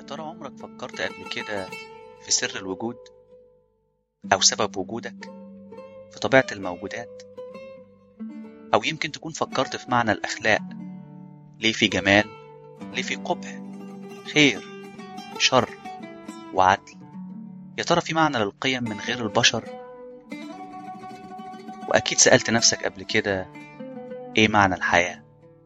ترى عمرك فكرت قبل كده في سر الوجود أو سبب وجودك في طبيعة الموجودات أو يمكن تكون فكرت في معنى الأخلاق ليه في جمال ليه في قبح خير شر وعدل يا ترى في معنى للقيم من غير البشر وأكيد سألت نفسك قبل كده إيه معنى الحياة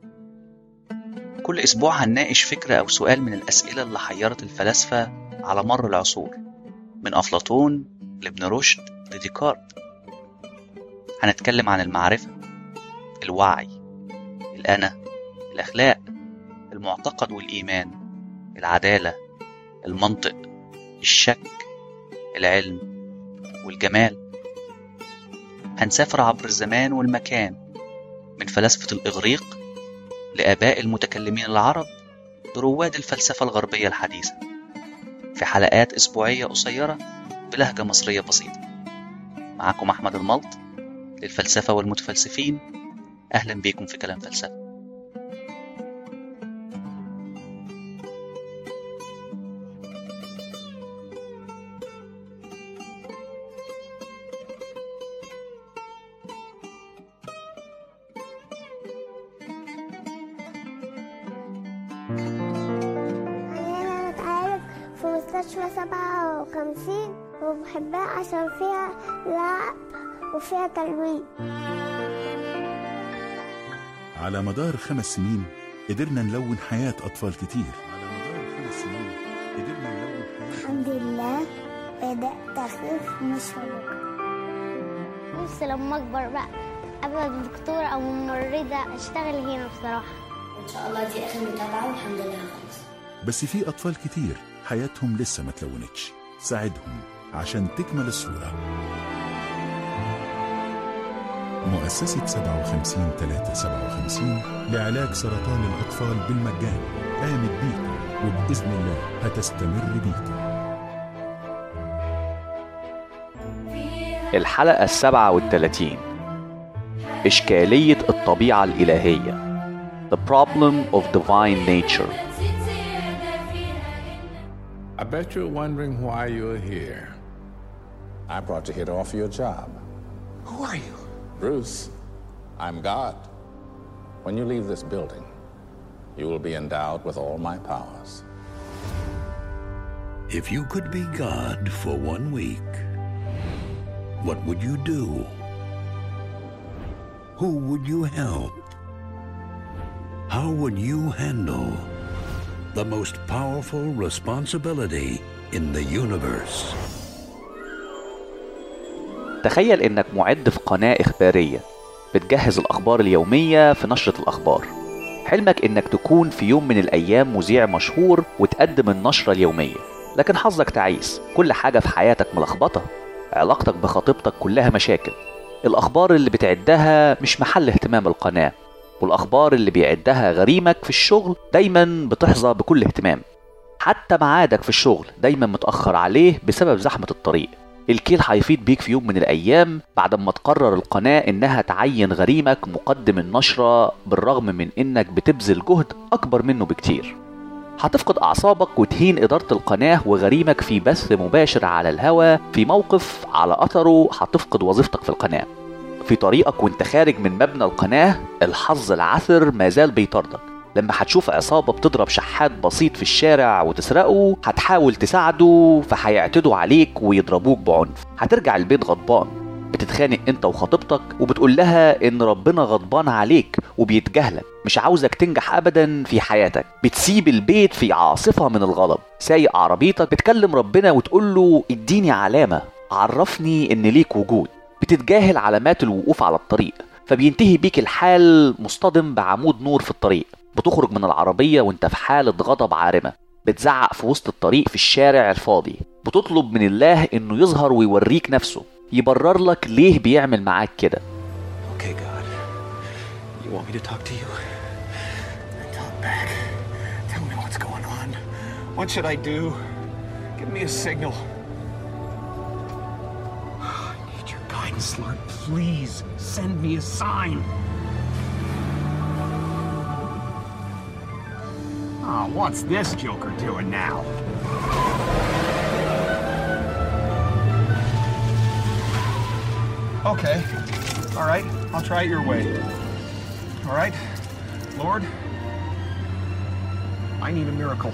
كل أسبوع هنناقش فكرة أو سؤال من الأسئلة اللي حيرت الفلاسفة على مر العصور من أفلاطون لابن رشد لديكارت هنتكلم عن المعرفة الوعي الأنا الأخلاق المعتقد والإيمان العدالة المنطق الشك العلم والجمال هنسافر عبر الزمان والمكان من فلاسفة الإغريق لآباء المتكلمين العرب لرواد الفلسفة الغربية الحديثة في حلقات أسبوعية قصيرة بلهجة مصرية بسيطة معكم أحمد الملط للفلسفة والمتفلسفين أهلا بيكم في كلام فلسفة أنا بتعالج في مستشفى سبعة وخمسين وبحبها عشان فيها لعب وفيها تلوين على مدار خمس سنين قدرنا نلون حياة أطفال كتير على مدار خمس سنين قدرنا نلون حياة الحمد لله بدأت أخف من الشبكة نفسي لما أكبر بقى أبقى دكتورة أو ممرضة أشتغل هنا بصراحة ان شاء الله دي اخر متابعه والحمد لله خلاص بس في أطفال كتير حياتهم لسه ما تلونتش ساعدهم عشان تكمل الصورة مؤسسة 57 357 لعلاج سرطان الأطفال بالمجان قامت بيكم وبإذن الله هتستمر بيكم الحلقة السابعة والثلاثين إشكالية الطبيعة الإلهية The problem of divine nature I bet you're wondering why you're here. I brought you here to offer you a job. Who are you? Bruce, I'm God. When you leave this building, you will be endowed with all my powers. If you could be God for one week, what would you do? Who would you help? How would you handle the most powerful responsibility in the universe? تخيل إنك معد في قناة إخبارية بتجهز الأخبار اليومية في نشرة الأخبار حلمك إنك تكون في يوم من الأيام مذيع مشهور وتقدم النشرة اليومية لكن حظك تعيس كل حاجة في حياتك ملخبطة علاقتك بخطيبتك كلها مشاكل الأخبار اللي بتعدها مش محل اهتمام القناة والأخبار اللي بيعدها غريمك في الشغل دايما بتحظى بكل اهتمام حتى ميعادك في الشغل دايما متأخر عليه بسبب زحمة الطريق الكيل هيفيض بيك في يوم من الأيام بعد ما تقرر القناة إنها تعين غريمك مقدم النشرة بالرغم من إنك بتبذل جهد أكبر منه بكتير هتفقد أعصابك وتهين إدارة القناة وغريمك في بث مباشر على الهوا في موقف على أثره هتفقد وظيفتك في القناة في طريقك وانت خارج من مبنى القناة الحظ العثر ما زال بيطاردك لما هتشوف عصابة بتضرب شحات بسيط في الشارع وتسرقه هتحاول تساعده فهيعتدوا عليك ويضربوك بعنف هترجع البيت غضبان بتتخانق انت وخطيبتك وبتقول لها ان ربنا غضبان عليك وبيتجاهلك مش عاوزك تنجح ابدا في حياتك بتسيب البيت في عاصفة من الغضب سايق عربيتك بتكلم ربنا وتقول له اديني علامة عرفني ان ليك وجود بتتجاهل علامات الوقوف على الطريق فبينتهي بيك الحال مصطدم بعمود نور في الطريق بتخرج من العربية وانت في حالة غضب عارمة بتزعق في وسط الطريق في الشارع الفاضي بتطلب من الله انه يظهر ويوريك نفسه يبرر لك ليه بيعمل معاك كده Okay, God. You want me to talk to you? Then talk back. Tell me what's going on. What should I do? Give me a signal. I need your guidance, Lord. Please send me a sign. Oh, what's this joker doing now? Okay. All right. I'll try it your way. All right. Lord, I need a miracle.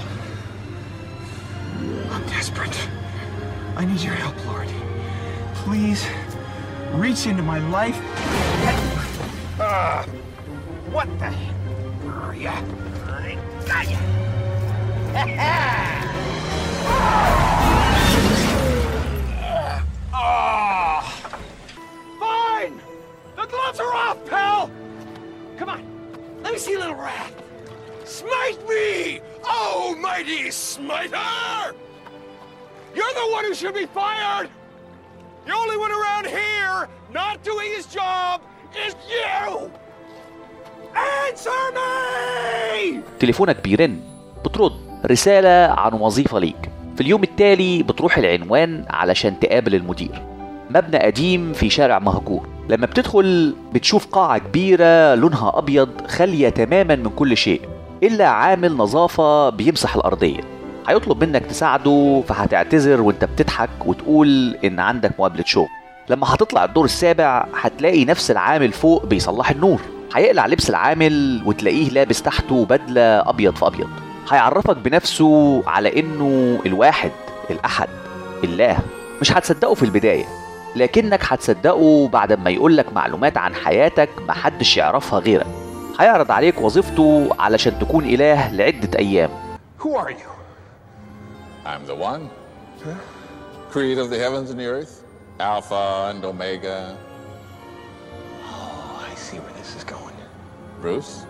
I'm desperate. I need your help, Lord. Please reach into my life. Ah, what the? Where are ya? I got ya. Ah! Fine! The gloves are off, pal! Come on, let me see a little wrath. Smite me, almighty smiter! You're the one who should be fired! The only one around here not doing his job is you! Answer me! تليفونك بيرن بترد رسالة عن وظيفة ليك في اليوم التالي بتروح العنوان علشان تقابل المدير مبنى قديم في شارع مهجور لما بتدخل بتشوف قاعة كبيرة لونها أبيض خالية تماما من كل شيء إلا عامل نظافة بيمسح الأرضية هيطلب منك تساعده فهتعتذر وانت بتضحك وتقول إن عندك مقابلة شغل لما هتطلع الدور السابع هتلاقي نفس العامل فوق بيصلح النور هيقلع لبس العامل وتلاقيه لابس تحته بدلة أبيض في أبيض هيعرفك بنفسه على إنه الواحد الأحد الله مش هتصدقه في البداية لكنك هتصدقه بعد ما يقولك معلومات عن حياتك محدش يعرفها غيرك هيعرض عليك وظيفته علشان تكون إله لعدة أيام Who are you? I'm the one. Creator of the heavens and the earth. Alpha and Omega. Oh, I see where this is going. Bruce.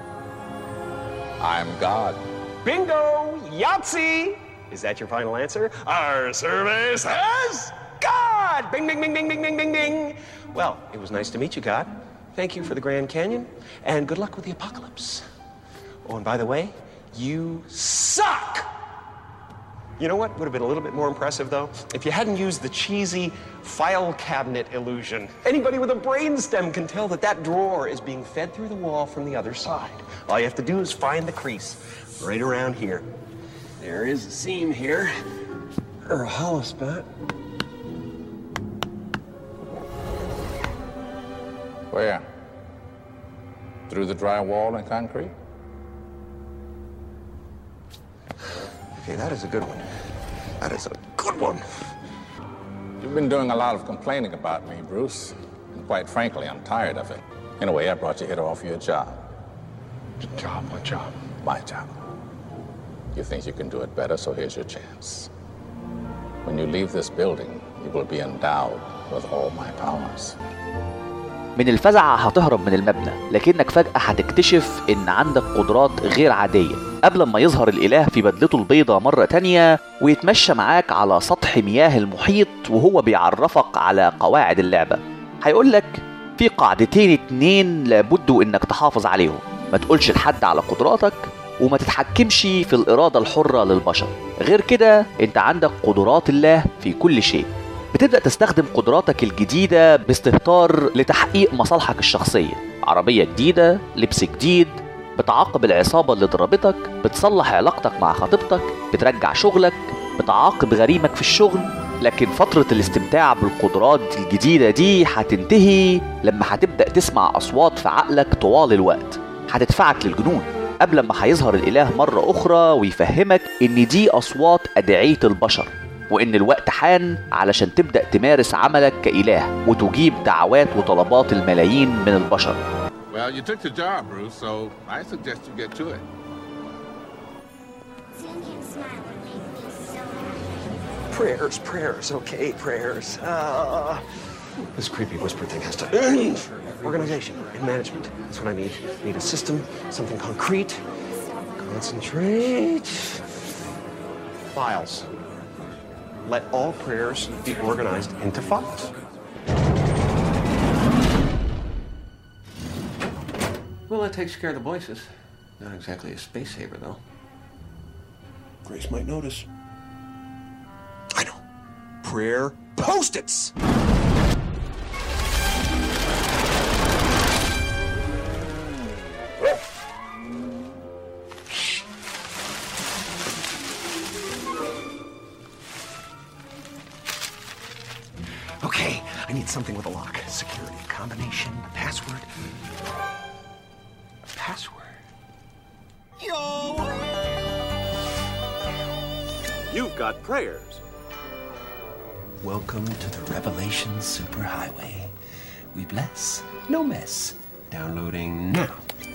I'm God. Bingo! Yahtzee! Is that your final answer? Our survey says God! Bing, bing, bing, bing, bing, bing, bing, bing. Well, it was nice to meet you, God. Thank you for the Grand Canyon, and good luck with the apocalypse. Oh, and by the way, you suck! You know what would have been a little bit more impressive, though? If you hadn't used the cheesy file cabinet illusion. Anybody with a brainstem can tell that that drawer is being fed through the wall from the other side. All you have to do is find the crease right around here. There is a seam here, or a hollow spot. Where? Through the drywall and concrete? Okay, that is a good one. That is a good one. You've been doing a lot of complaining about me, Bruce. And quite frankly, I'm tired of it. Anyway, I brought you here to offer you a job. Job, what job? My job. You think you can do it better, so here's your chance. When you leave this building, you will be endowed with all my powers. من الفزع هتهرب من المبنى لكنك فجأة هتكتشف إن عندك قدرات غير عادية قبل ما يظهر الإله في بدلته البيضة مرة تانية ويتمشى معاك على سطح مياه المحيط وهو بيعرفك على قواعد اللعبة هيقولك في قاعدتين اتنين لابد إنك تحافظ عليهم ما تقولش لحد على قدراتك وما تتحكمش في الإرادة الحرة للبشر غير كده انت عندك قدرات الله في كل شيء بتبدأ تستخدم قدراتك الجديدة باستهتار لتحقيق مصالحك الشخصية عربية جديدة لبس جديد بتعاقب العصابة اللي ضربتك بتصلح علاقتك مع خطيبتك بترجع شغلك بتعاقب غريمك في الشغل لكن فترة الاستمتاع بالقدرات الجديدة دي هتنتهي لما هتبدأ تسمع أصوات في عقلك طوال الوقت هتدفعك للجنون قبل ما هيظهر الإله مرة أخرى ويفهمك إن دي أصوات أدعية البشر وإن الوقت حان علشان تبدأ تمارس عملك كإله وتجيب دعوات وطلبات الملايين من البشر Well, you took the job, Bruce, so I suggest you get to it. Seeing him smile would make me so happy. Prayers, prayers, okay, prayers. Uh, this creepy whisper thing has to end. Organization and management. That's what I need. I need a system, something concrete. Concentrate. Files. Let all prayers be organized into files. Well, that takes care of the voices. Not exactly a space saver, though. Grace might notice. I know. Prayer post-its. need something with a lock. Security, combination, password. Password. You've got prayers. Welcome to the Revelation Superhighway. We bless, no mess. Downloading now.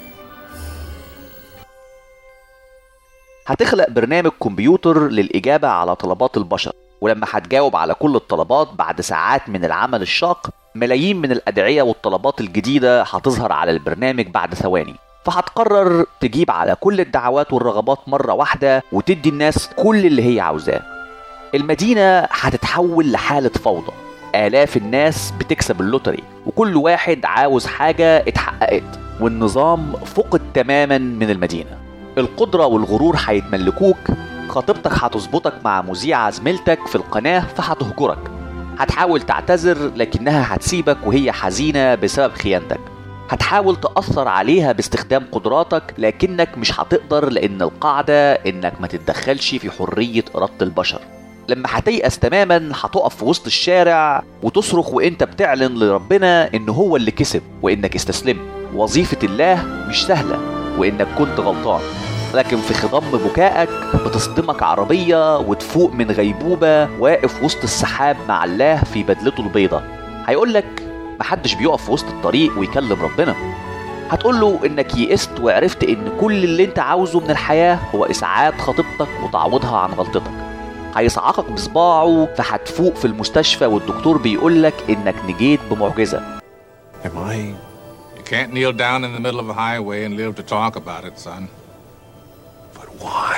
هتخلق برنامج كمبيوتر للإجابة على طلبات البشر ولما هتجاوب على كل الطلبات بعد ساعات من العمل الشاق ملايين من الأدعية والطلبات الجديدة هتظهر على البرنامج بعد ثواني فهتقرر تجيب على كل الدعوات والرغبات مرة واحدة وتدي الناس كل اللي هي عاوزاه المدينة هتتحول لحالة فوضى آلاف الناس بتكسب اللوتري وكل واحد عاوز حاجة اتحققت والنظام فقد تماما من المدينة القدرة والغرور هيتملكوك خطيبتك هتظبطك مع مذيعة زميلتك في القناة فهتهجرك هتحاول تعتذر لكنها هتسيبك وهي حزينة بسبب خيانتك هتحاول تأثر عليها باستخدام قدراتك لكنك مش هتقدر لأن القاعدة إنك ما تتدخلش في حرية إرادة البشر لما هتيأس تماما هتقف في وسط الشارع وتصرخ وانت بتعلن لربنا ان هو اللي كسب وانك استسلمت وظيفة الله مش سهلة وانك كنت غلطان لكن في خضم بكائك بتصدمك عربية وتفوق من غيبوبة واقف وسط السحاب مع الله في بدلته البيضة هيقولك محدش بيقف في وسط الطريق ويكلم ربنا هتقول له انك يئست وعرفت ان كل اللي انت عاوزه من الحياة هو اسعاد خطيبتك وتعويضها عن غلطتك هيصعقك بصباعه فهتفوق في المستشفى والدكتور بيقولك انك نجيت بمعجزة Am I You can't kneel down in the middle of a highway and live to talk about it, son. But why?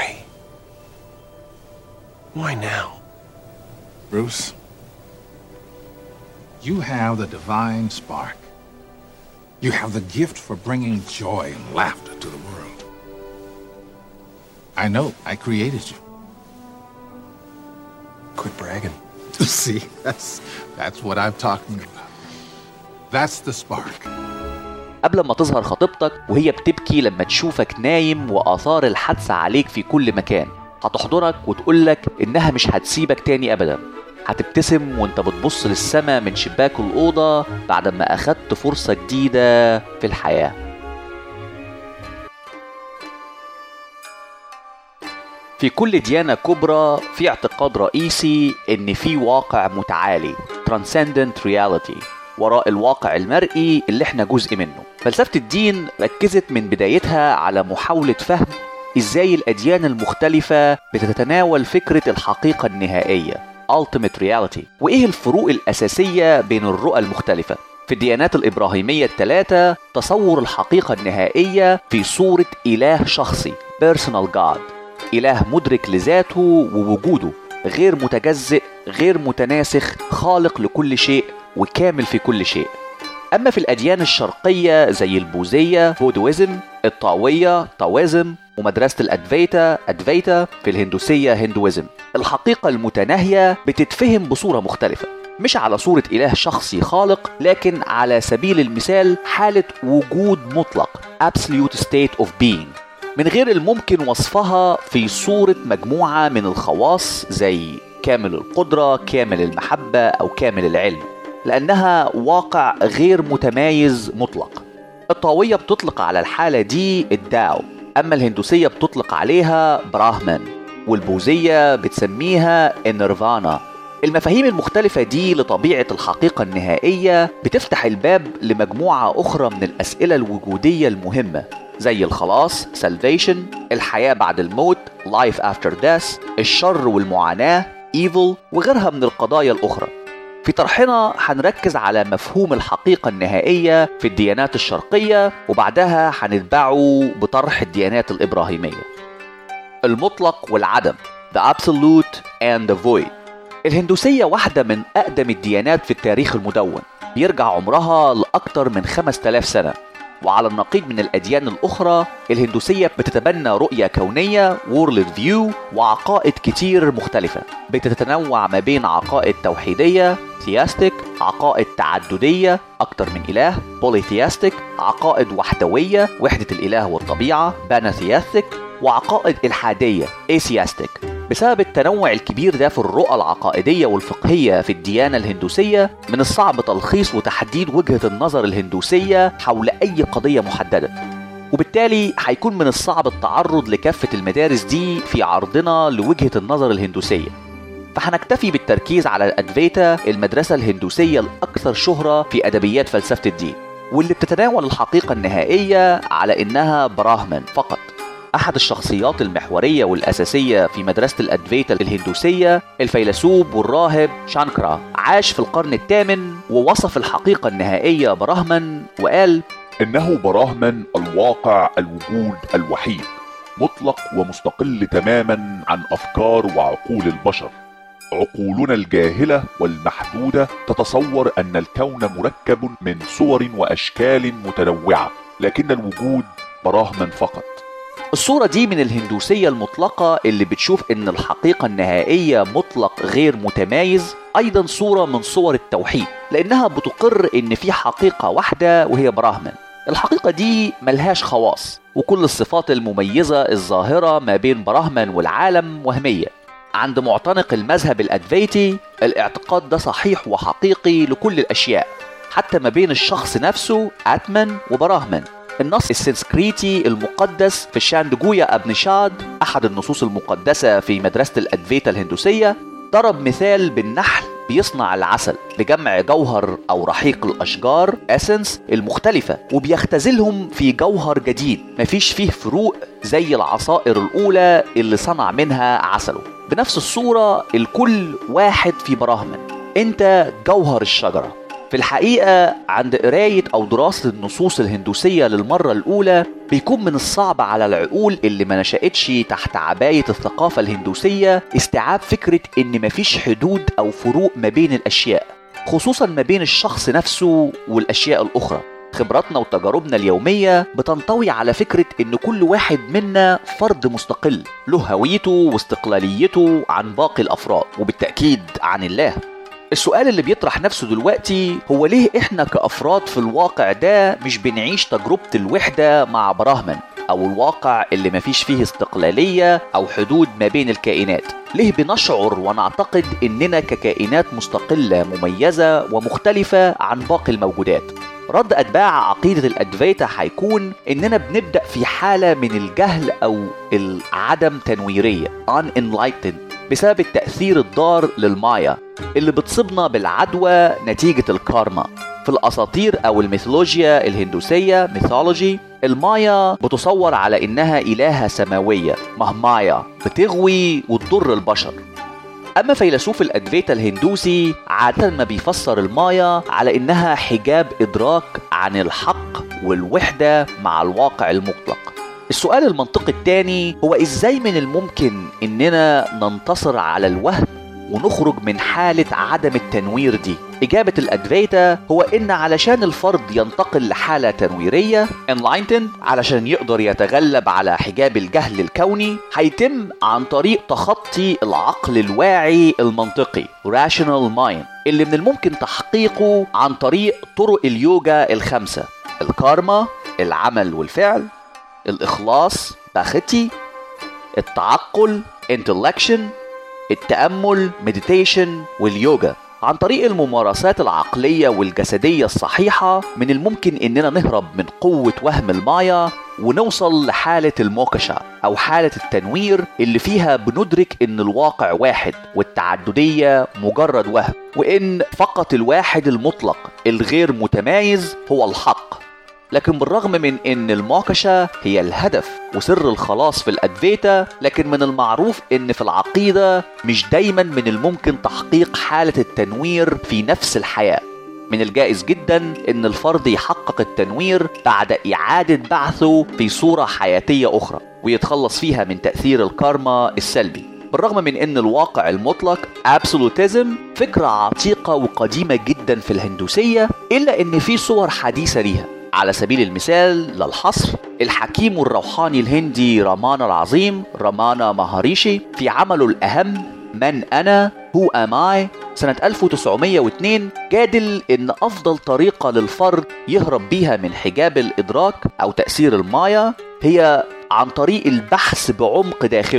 Why now? Bruce, you have the divine spark. You have the gift for bringing joy and laughter to the world. I know, I created you. Quit bragging. See, that's, that's what I'm talking about. That's the spark. قبل ما تظهر خطيبتك وهي بتبكي لما تشوفك نايم وآثار الحادثة عليك في كل مكان هتحضنك وتقولك إنها مش هتسيبك تاني أبدا هتبتسم وانت بتبص للسما من شباك الأوضة بعد ما أخدت فرصة جديدة في الحياة في كل ديانة كبرى في اعتقاد رئيسي إن في واقع متعالي Transcendent Reality وراء الواقع المرئي اللي احنا جزء منه فلسفة الدين ركزت من بدايتها على محاولة فهم ازاي الأديان المختلفة بتتناول فكرة الحقيقة النهائية Ultimate Reality وإيه الفروق الأساسية بين الرؤى المختلفة في الديانات الإبراهيمية الثلاثة تصور الحقيقة النهائية في صورة إله شخصي Personal God إله مدرك لذاته ووجوده غير متجزئ غير متناسخ خالق لكل شيء وكامل في كل شيء أما في الأديان الشرقية زي البوذية بودويزم الطاوية طاويزم ومدرسة الأدفيتا أدفيتا في الهندوسية هندويزم الحقيقة المتناهية بتتفهم بصورة مختلفة مش على صورة إله شخصي خالق لكن على سبيل المثال حالة وجود مطلق Absolute State of Being من غير الممكن وصفها في صورة مجموعة من الخواص زي كامل القدرة كامل المحبة أو كامل العلم لأنها واقع غير متمايز مطلق الطاوية بتطلق على الحالة دي الداو أما الهندوسية بتطلق عليها براهمان والبوذية بتسميها النيرفانا المفاهيم المختلفة دي لطبيعة الحقيقة النهائية بتفتح الباب لمجموعة أخرى من الأسئلة الوجودية المهمة زي الخلاص salvation الحياة بعد الموت life after death الشر والمعاناة evil وغيرها من القضايا الأخرى في طرحنا هنركز على مفهوم الحقيقة النهائية في الديانات الشرقية وبعدها هنتبعه بطرح الديانات الإبراهيمية المطلق والعدم The Absolute and the Void الهندوسية واحدة من أقدم الديانات في التاريخ المدون يرجع عمرها لأكثر من 5000 سنة وعلى النقيض من الأديان الأخرى الهندوسية بتتبنى رؤية كونية World View وعقائد كتير مختلفة بتتنوع ما بين عقائد توحيدية ثياستيك عقائد تعددية أكتر من إله بوليثياستيك عقائد وحدوية وحدة الإله والطبيعة باناثياستيك وعقائد إلحادية ايسياستيك بسبب التنوع الكبير ده في الرؤى العقائدية والفقهية في الديانة الهندوسية من الصعب تلخيص وتحديد وجهة النظر الهندوسية حول أي قضية محددة وبالتالي هيكون من الصعب التعرض لكافة المدارس دي في عرضنا لوجهة النظر الهندوسية فهنكتفي بالتركيز على الأدفيتا المدرسة الهندوسية الأكثر شهرة في أدبيات فلسفة الدين واللي بتتناول الحقيقة النهائية على إنها براهمن فقط أحد الشخصيات المحورية والأساسية في مدرسة الأدفيتا الهندوسية الفيلسوف والراهب شانكرا عاش في القرن الثامن ووصف الحقيقة النهائية براهمن وقال إنه براهمن الواقع الوجود الوحيد مطلق ومستقل تماما عن أفكار وعقول البشر عقولنا الجاهلة والمحدودة تتصور أن الكون مركب من صور وأشكال متنوعة لكن الوجود براهمن فقط الصورة دي من الهندوسية المطلقة اللي بتشوف إن الحقيقة النهائية مطلق غير متمايز أيضا صورة من صور التوحيد لأنها بتقر إن في حقيقة واحدة وهي براهمن الحقيقة دي ملهاش خواص وكل الصفات المميزة الظاهرة ما بين براهمن والعالم وهمية عند معتنق المذهب الأدفيتي الاعتقاد ده صحيح وحقيقي لكل الأشياء حتى ما بين الشخص نفسه آتمن وبراهمن النص السنسكريتي المقدس في الشاندجويا أبنشاد أحد النصوص المقدسة في مدرسة الأدفيتا الهندوسية ضرب مثال بالنحل بيصنع العسل لجمع جوهر أو رحيق الأشجار اسنس المختلفة وبيختزلهم في جوهر جديد مفيش فيه فروق زي العصائر الأولى اللي صنع منها عسله بنفس الصورة الكل واحد في براهمن انت جوهر الشجرة في الحقيقة عند قراية أو دراسة النصوص الهندوسية للمرة الأولى بيكون من الصعب على العقول اللي ما نشأتش تحت عباية الثقافة الهندوسية استيعاب فكرة إن مفيش حدود أو فروق ما بين الأشياء خصوصا ما بين الشخص نفسه والأشياء الأخرى خبراتنا وتجاربنا اليومية بتنطوي على فكرة إن كل واحد منا فرد مستقل له هويته واستقلاليته عن باقي الأفراد وبالتأكيد عن الله السؤال اللي بيطرح نفسه دلوقتي هو ليه احنا كأفراد في الواقع ده مش بنعيش تجربة الوحدة مع براهمن أو الواقع اللي مفيش فيه استقلالية أو حدود ما بين الكائنات ليه بنشعر ونعتقد إننا ككائنات مستقلة مميزة ومختلفة عن باقي الموجودات رد أتباع عقيدة الأدفيتا هيكون إننا بنبدأ في حالة من الجهل أو العدم تنويرية unenlightened بسبب التأثير الضار للمايا اللي بتصيبنا بالعدوى نتيجة الكارما في الأساطير أو الميثولوجيا الهندوسية ميثولوجي المايا بتصور على إنها إلهة سماوية مهمايا بتغوي وتضر البشر أما فيلسوف الأدفيتا الهندوسي عادة ما بيفسر المايا على إنها حجاب إدراك عن الحق والوحدة مع الواقع المطلق السؤال المنطقي الثاني هو إزاي من الممكن إننا ننتصر على الوهم ونخرج من حالة عدم التنوير دي إجابة الأدفيتا هو إن علشان الفرد ينتقل لحالة تنويرية enlightened علشان يقدر يتغلب على حجاب الجهل الكوني هيتم عن طريق تخطي العقل الواعي المنطقي rational mind اللي من الممكن تحقيقه عن طريق طرق اليوجا الخمسة الكارما العمل والفعل الإخلاص باختي التعقل intellection التأمل meditation واليوجا عن طريق الممارسات العقلية والجسدية الصحيحة من الممكن إننا نهرب من قوة وهم المايا ونوصل لحالة الموكشا أو حالة التنوير اللي فيها بندرك إن الواقع واحد والتعددية مجرد وهم وإن فقط الواحد المطلق الغير متمايز هو الحق لكن بالرغم من ان الموكشة هي الهدف وسر الخلاص في الادفيتا لكن من المعروف ان في العقيدة مش دايما من الممكن تحقيق حالة التنوير في نفس الحياة من الجائز جدا ان الفرد يحقق التنوير بعد اعادة بعثه في صورة حياتية اخرى ويتخلص فيها من تأثير الكارما السلبي بالرغم من ان الواقع المطلق absolutism فكرة عتيقة وقديمة جدا في الهندوسية الا ان في صور حديثة ليها على سبيل المثال للحصر الحكيم الروحاني الهندي رامان العظيم رامانا ماهاريشي في عمله الأهم من أنا هو أم I سنة 1902 جادل إن أفضل طريقة للفرد يهرب بيها من حجاب الإدراك أو تأثير المايا هي عن طريق البحث بعمق داخله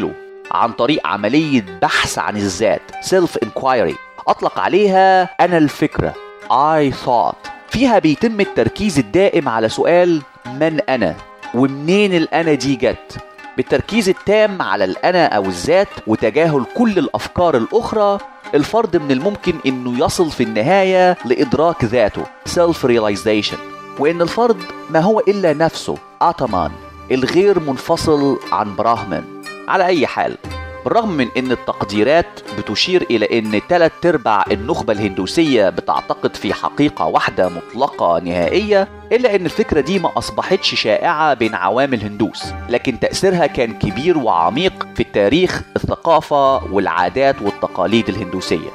عن طريق عملية بحث عن الذات سيلف انكوايري أطلق عليها أنا الفكرة I thought فيها بيتم التركيز الدائم على سؤال من أنا ومنين الأنا دي جت بالتركيز التام على الأنا أو الذات وتجاهل كل الأفكار الأخرى الفرد من الممكن إنه يصل في النهاية لإدراك ذاته self realization وإن الفرد ما هو إلا نفسه آتمان الغير منفصل عن براهمن على أي حال بالرغم من ان التقديرات بتشير الى ان ثلاث ارباع النخبه الهندوسيه بتعتقد في حقيقه واحده مطلقه نهائيه الا ان الفكره دي ما اصبحتش شائعه بين عوام الهندوس لكن تاثيرها كان كبير وعميق في التاريخ الثقافه والعادات والتقاليد الهندوسيه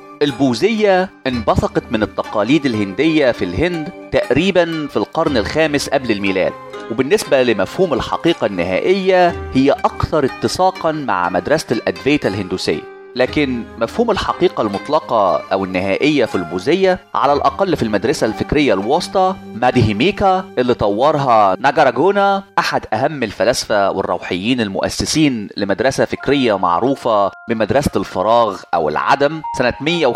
البوذية انبثقت من التقاليد الهندية في الهند تقريبا في القرن الخامس قبل الميلاد وبالنسبة لمفهوم الحقيقة النهائية هي أكثر اتساقا مع مدرسة الأدفيتا الهندوسية لكن مفهوم الحقيقة المطلقة أو النهائية في البوذية على الأقل في المدرسة الفكرية الوسطى مادهيميكا اللي طورها ناجاراجونا أحد أهم الفلاسفة والروحيين المؤسسين لمدرسة فكرية معروفة بمدرسة الفراغ أو العدم سنة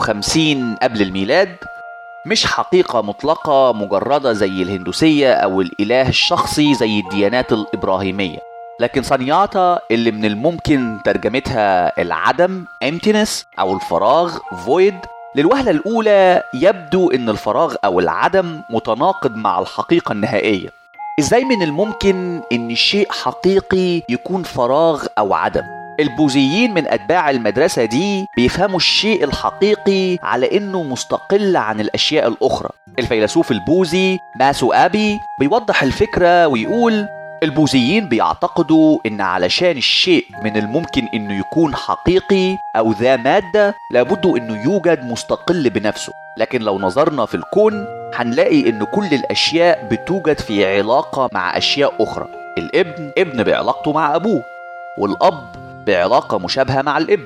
150 قبل الميلاد مش حقيقة مطلقة مجردة زي الهندوسية أو الإله الشخصي زي الديانات الإبراهيمية لكن صنياتا اللي من الممكن ترجمتها العدم emptiness أو الفراغ void للوهلة الأولى يبدو أن الفراغ أو العدم متناقض مع الحقيقة النهائية إزاي من الممكن أن الشيء حقيقي يكون فراغ أو عدم البوذيين من أتباع المدرسة دي بيفهموا الشيء الحقيقي على إنه مستقل عن الأشياء الأخرى الفيلسوف البوذي ماسو أبي بيوضح الفكرة ويقول البوذيين بيعتقدوا ان علشان الشيء من الممكن انه يكون حقيقي او ذا ماده لابد انه يوجد مستقل بنفسه لكن لو نظرنا في الكون هنلاقي ان كل الاشياء بتوجد في علاقه مع اشياء اخرى الابن ابن بعلاقته مع ابوه والاب بعلاقه مشابهه مع الابن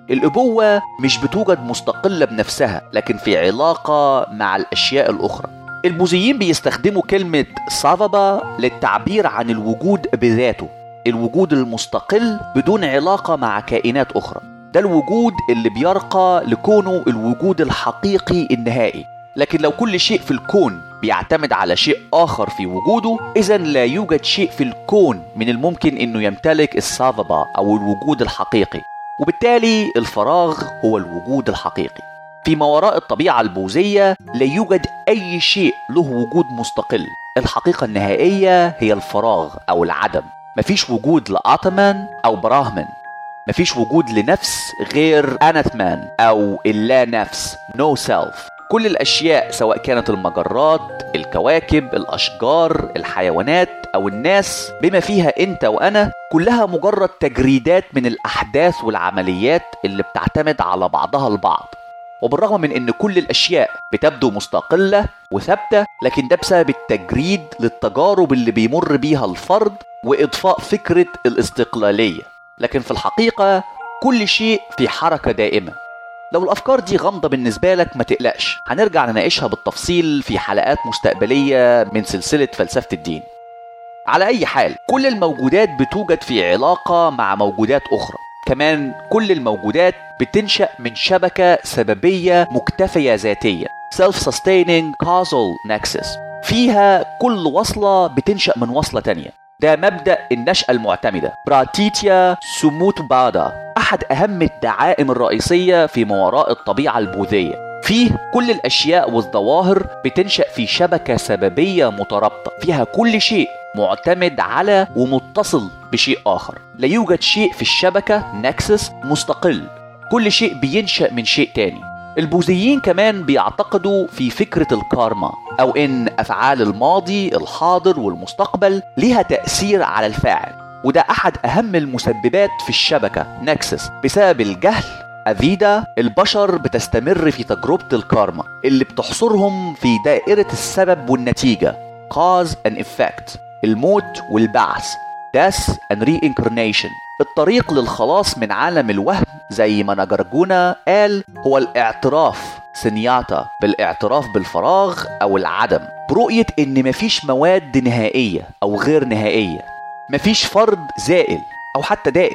الابوه مش بتوجد مستقله بنفسها لكن في علاقه مع الاشياء الاخرى البوذيين بيستخدموا كلمة سافابا للتعبير عن الوجود بذاته الوجود المستقل بدون علاقة مع كائنات أخرى ده الوجود اللي بيرقى لكونه الوجود الحقيقي النهائي لكن لو كل شيء في الكون بيعتمد على شيء آخر في وجوده إذا لا يوجد شيء في الكون من الممكن أنه يمتلك السافابا أو الوجود الحقيقي وبالتالي الفراغ هو الوجود الحقيقي فيما وراء الطبيعة البوذية لا يوجد أي شيء له وجود مستقل الحقيقة النهائية هي الفراغ أو العدم مفيش وجود لآتمان أو براهمن مفيش وجود لنفس غير أناتمان أو اللا نفس no self كل الأشياء سواء كانت المجرات الكواكب الأشجار الحيوانات أو الناس بما فيها أنت وأنا كلها مجرد تجريدات من الأحداث والعمليات اللي بتعتمد على بعضها البعض وبالرغم من ان كل الاشياء بتبدو مستقله وثابته لكن ده بسبب التجريد للتجارب اللي بيمر بيها الفرد واضفاء فكره الاستقلاليه لكن في الحقيقه كل شيء في حركه دائمه لو الافكار دي غامضه بالنسبه لك ما تقلقش هنرجع نناقشها بالتفصيل في حلقات مستقبليه من سلسله فلسفه الدين على اي حال كل الموجودات بتوجد في علاقه مع موجودات اخرى كمان كل الموجودات بتنشأ من شبكة سببية مكتفية ذاتيا self-sustaining causal nexus فيها كل وصلة بتنشأ من وصلة تانية ده مبدأ النشأة المعتمدة براتيتيا سموت بادا أحد أهم الدعائم الرئيسية في ما وراء الطبيعة البوذية فيه كل الأشياء والظواهر بتنشأ في شبكة سببية مترابطة فيها كل شيء معتمد على ومتصل بشيء آخر لا يوجد شيء في الشبكة نكسس مستقل كل شيء بينشأ من شيء تاني البوذيين كمان بيعتقدوا في فكرة الكارما أو إن أفعال الماضي الحاضر والمستقبل ليها تأثير على الفاعل وده أحد أهم المسببات في الشبكة نكسس بسبب الجهل أفيدا البشر بتستمر في تجربة الكارما اللي بتحصرهم في دائرة السبب والنتيجة cause and effect الموت والبعث death and reincarnation الطريق للخلاص من عالم الوهم زي ما نجرجونا قال هو الاعتراف سنياتا بالاعتراف بالفراغ او العدم برؤية ان مفيش مواد نهائية او غير نهائية مفيش فرد زائل او حتى دائم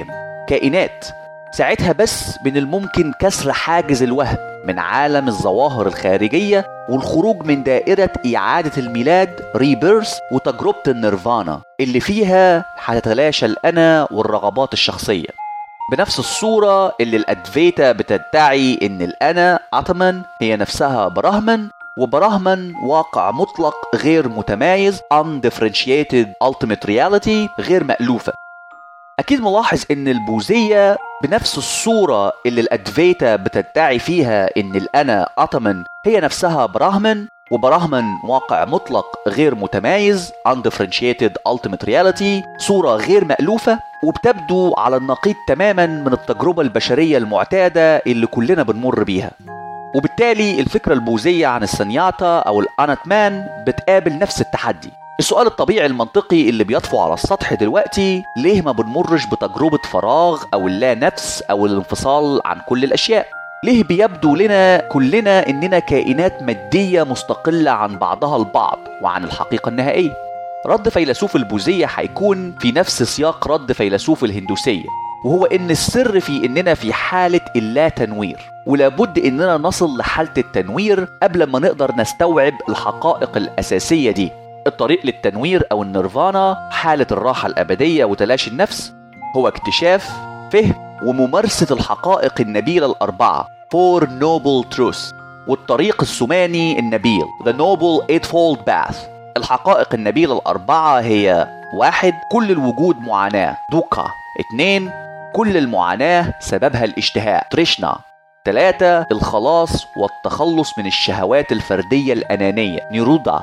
كائنات ساعتها بس من الممكن كسر حاجز الوهم من عالم الظواهر الخارجية والخروج من دائرة إعادة الميلاد ريبيرث وتجربة النيرفانا اللي فيها هتتلاشى الأنا والرغبات الشخصية بنفس الصورة اللي الأدفيتا بتدعي إن الأنا أتمن هي نفسها براهمن وبراهمن واقع مطلق غير متمايز undifferentiated ultimate reality غير مألوفة أكيد ملاحظ إن البوذية بنفس الصورة اللي الأدفيتا بتدعي فيها إن الأنا أتمن هي نفسها براهمن وبراهمن واقع مطلق غير متمايز undifferentiated ultimate reality صورة غير مألوفة وبتبدو على النقيض تماما من التجربة البشرية المعتادة اللي كلنا بنمر بيها وبالتالي الفكرة البوذية عن السنياتا أو الأناتمان بتقابل نفس التحدي السؤال الطبيعي المنطقي اللي بيطفو على السطح دلوقتي ليه ما بنمرش بتجربة فراغ أو اللا نفس أو الانفصال عن كل الأشياء ليه بيبدو لنا كلنا إننا كائنات مادية مستقلة عن بعضها البعض وعن الحقيقة النهائية رد فيلسوف البوذية هيكون في نفس سياق رد فيلسوف الهندوسية وهو إن السر في إننا في حالة اللا تنوير ولابد إننا نصل لحالة التنوير قبل ما نقدر نستوعب الحقائق الأساسية دي الطريق للتنوير أو النيرفانا حالة الراحة الأبدية وتلاشي النفس هو اكتشاف فهم وممارسة الحقائق النبيلة الأربعة Four Noble Truths والطريق السماني النبيل The Noble Eightfold Path الحقائق النبيلة الأربعة هي واحد كل الوجود معاناة دوكا اتنين كل المعاناة سببها الاشتهاء تريشنا ثلاثة الخلاص والتخلص من الشهوات الفردية الأنانية نيرودا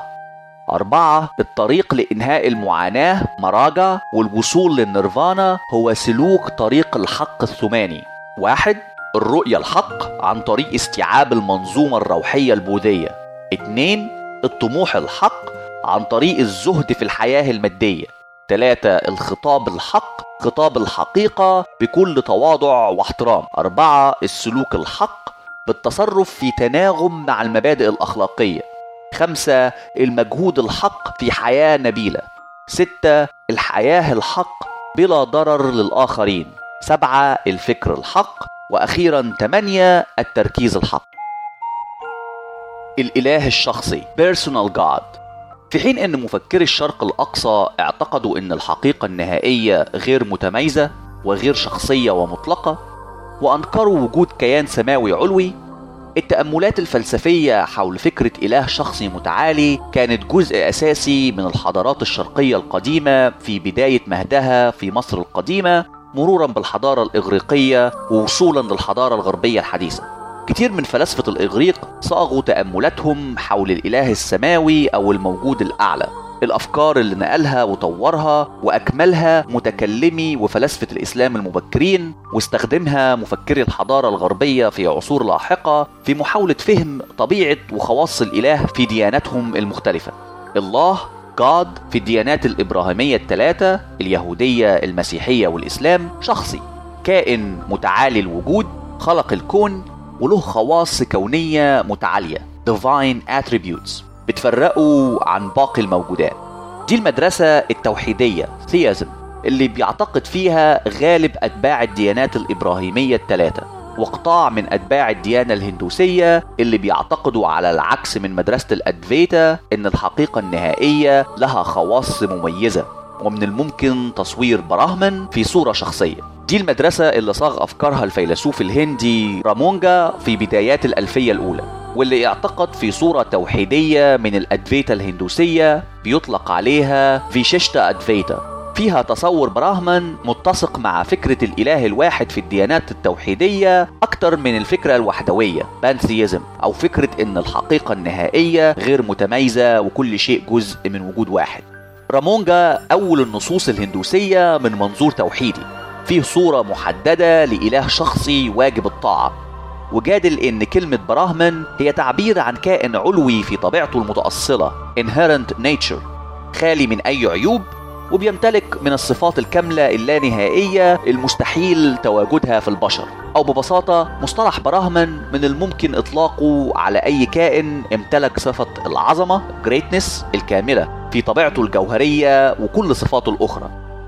أربعة الطريق لإنهاء المعاناة مراجع والوصول للنيرفانا هو سلوك طريق الحق الثماني واحد الرؤية الحق عن طريق استيعاب المنظومة الروحية البوذية اتنين الطموح الحق عن طريق الزهد في الحياة المادية ثلاثة الخطاب الحق خطاب الحقيقة بكل تواضع واحترام أربعة السلوك الحق بالتصرف في تناغم مع المبادئ الأخلاقية خمسة المجهود الحق في حياة نبيلة ستة الحياة الحق بلا ضرر للآخرين سبعة الفكر الحق وأخيرا ثمانية التركيز الحق الإله الشخصي Personal God في حين أن مفكري الشرق الأقصى اعتقدوا أن الحقيقة النهائية غير متميزة وغير شخصية ومطلقة وأنكروا وجود كيان سماوي علوي التأملات الفلسفية حول فكرة إله شخصي متعالي كانت جزء أساسي من الحضارات الشرقية القديمة في بداية مهدها في مصر القديمة مرورا بالحضارة الإغريقية ووصولا للحضارة الغربية الحديثة كتير من فلاسفة الإغريق صاغوا تأملاتهم حول الإله السماوي أو الموجود الأعلى الأفكار اللي نقلها وطورها وأكملها متكلمي وفلاسفة الإسلام المبكرين واستخدمها مفكري الحضارة الغربية في عصور لاحقة في محاولة فهم طبيعة وخواص الإله في دياناتهم المختلفة الله God في الديانات الإبراهيمية الثلاثة اليهودية المسيحية والإسلام شخصي كائن متعالي الوجود خلق الكون وله خواص كونية متعالية Divine Attributes بتفرقوا عن باقي الموجودات دي المدرسة التوحيدية Theism اللي بيعتقد فيها غالب أتباع الديانات الإبراهيمية الثلاثة وقطاع من أتباع الديانة الهندوسية اللي بيعتقدوا على العكس من مدرسة الأدفيتا إن الحقيقة النهائية لها خواص مميزة ومن الممكن تصوير براهمن في صورة شخصية دي المدرسة اللي صاغ أفكارها الفيلسوف الهندي رامونجا في بدايات الألفية الأولى واللي اعتقد في صورة توحيدية من الأدفيتا الهندوسية بيطلق عليها فيشيشتا أدفيتا فيها تصور براهمن متسق مع فكرة الإله الواحد في الديانات التوحيدية أكتر من الفكرة الوحدوية بانثيزم أو فكرة إن الحقيقة النهائية غير متميزة وكل شيء جزء من وجود واحد رامونجا أول النصوص الهندوسية من منظور توحيدي فيه صورة محددة لإله شخصي واجب الطاعة وجادل إن كلمة براهمن هي تعبير عن كائن علوي في طبيعته المتأصلة inherent nature خالي من أي عيوب وبيمتلك من الصفات الكاملة اللانهائية المستحيل تواجدها في البشر أو ببساطة مصطلح براهمن من الممكن إطلاقه على أي كائن امتلك صفة العظمة greatness الكاملة في طبيعته الجوهرية وكل صفاته الأخرى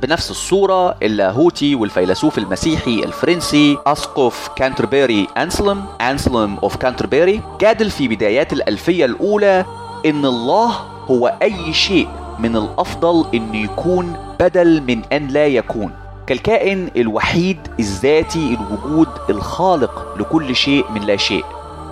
بنفس الصورة اللاهوتي والفيلسوف المسيحي الفرنسي أسقف كانتربيري أنسلم أنسلم أوف كانتربيري جادل في بدايات الألفية الأولى إن الله هو أي شيء من الأفضل إنه يكون بدل من أن لا يكون كالكائن الوحيد الذاتي الوجود الخالق لكل شيء من لا شيء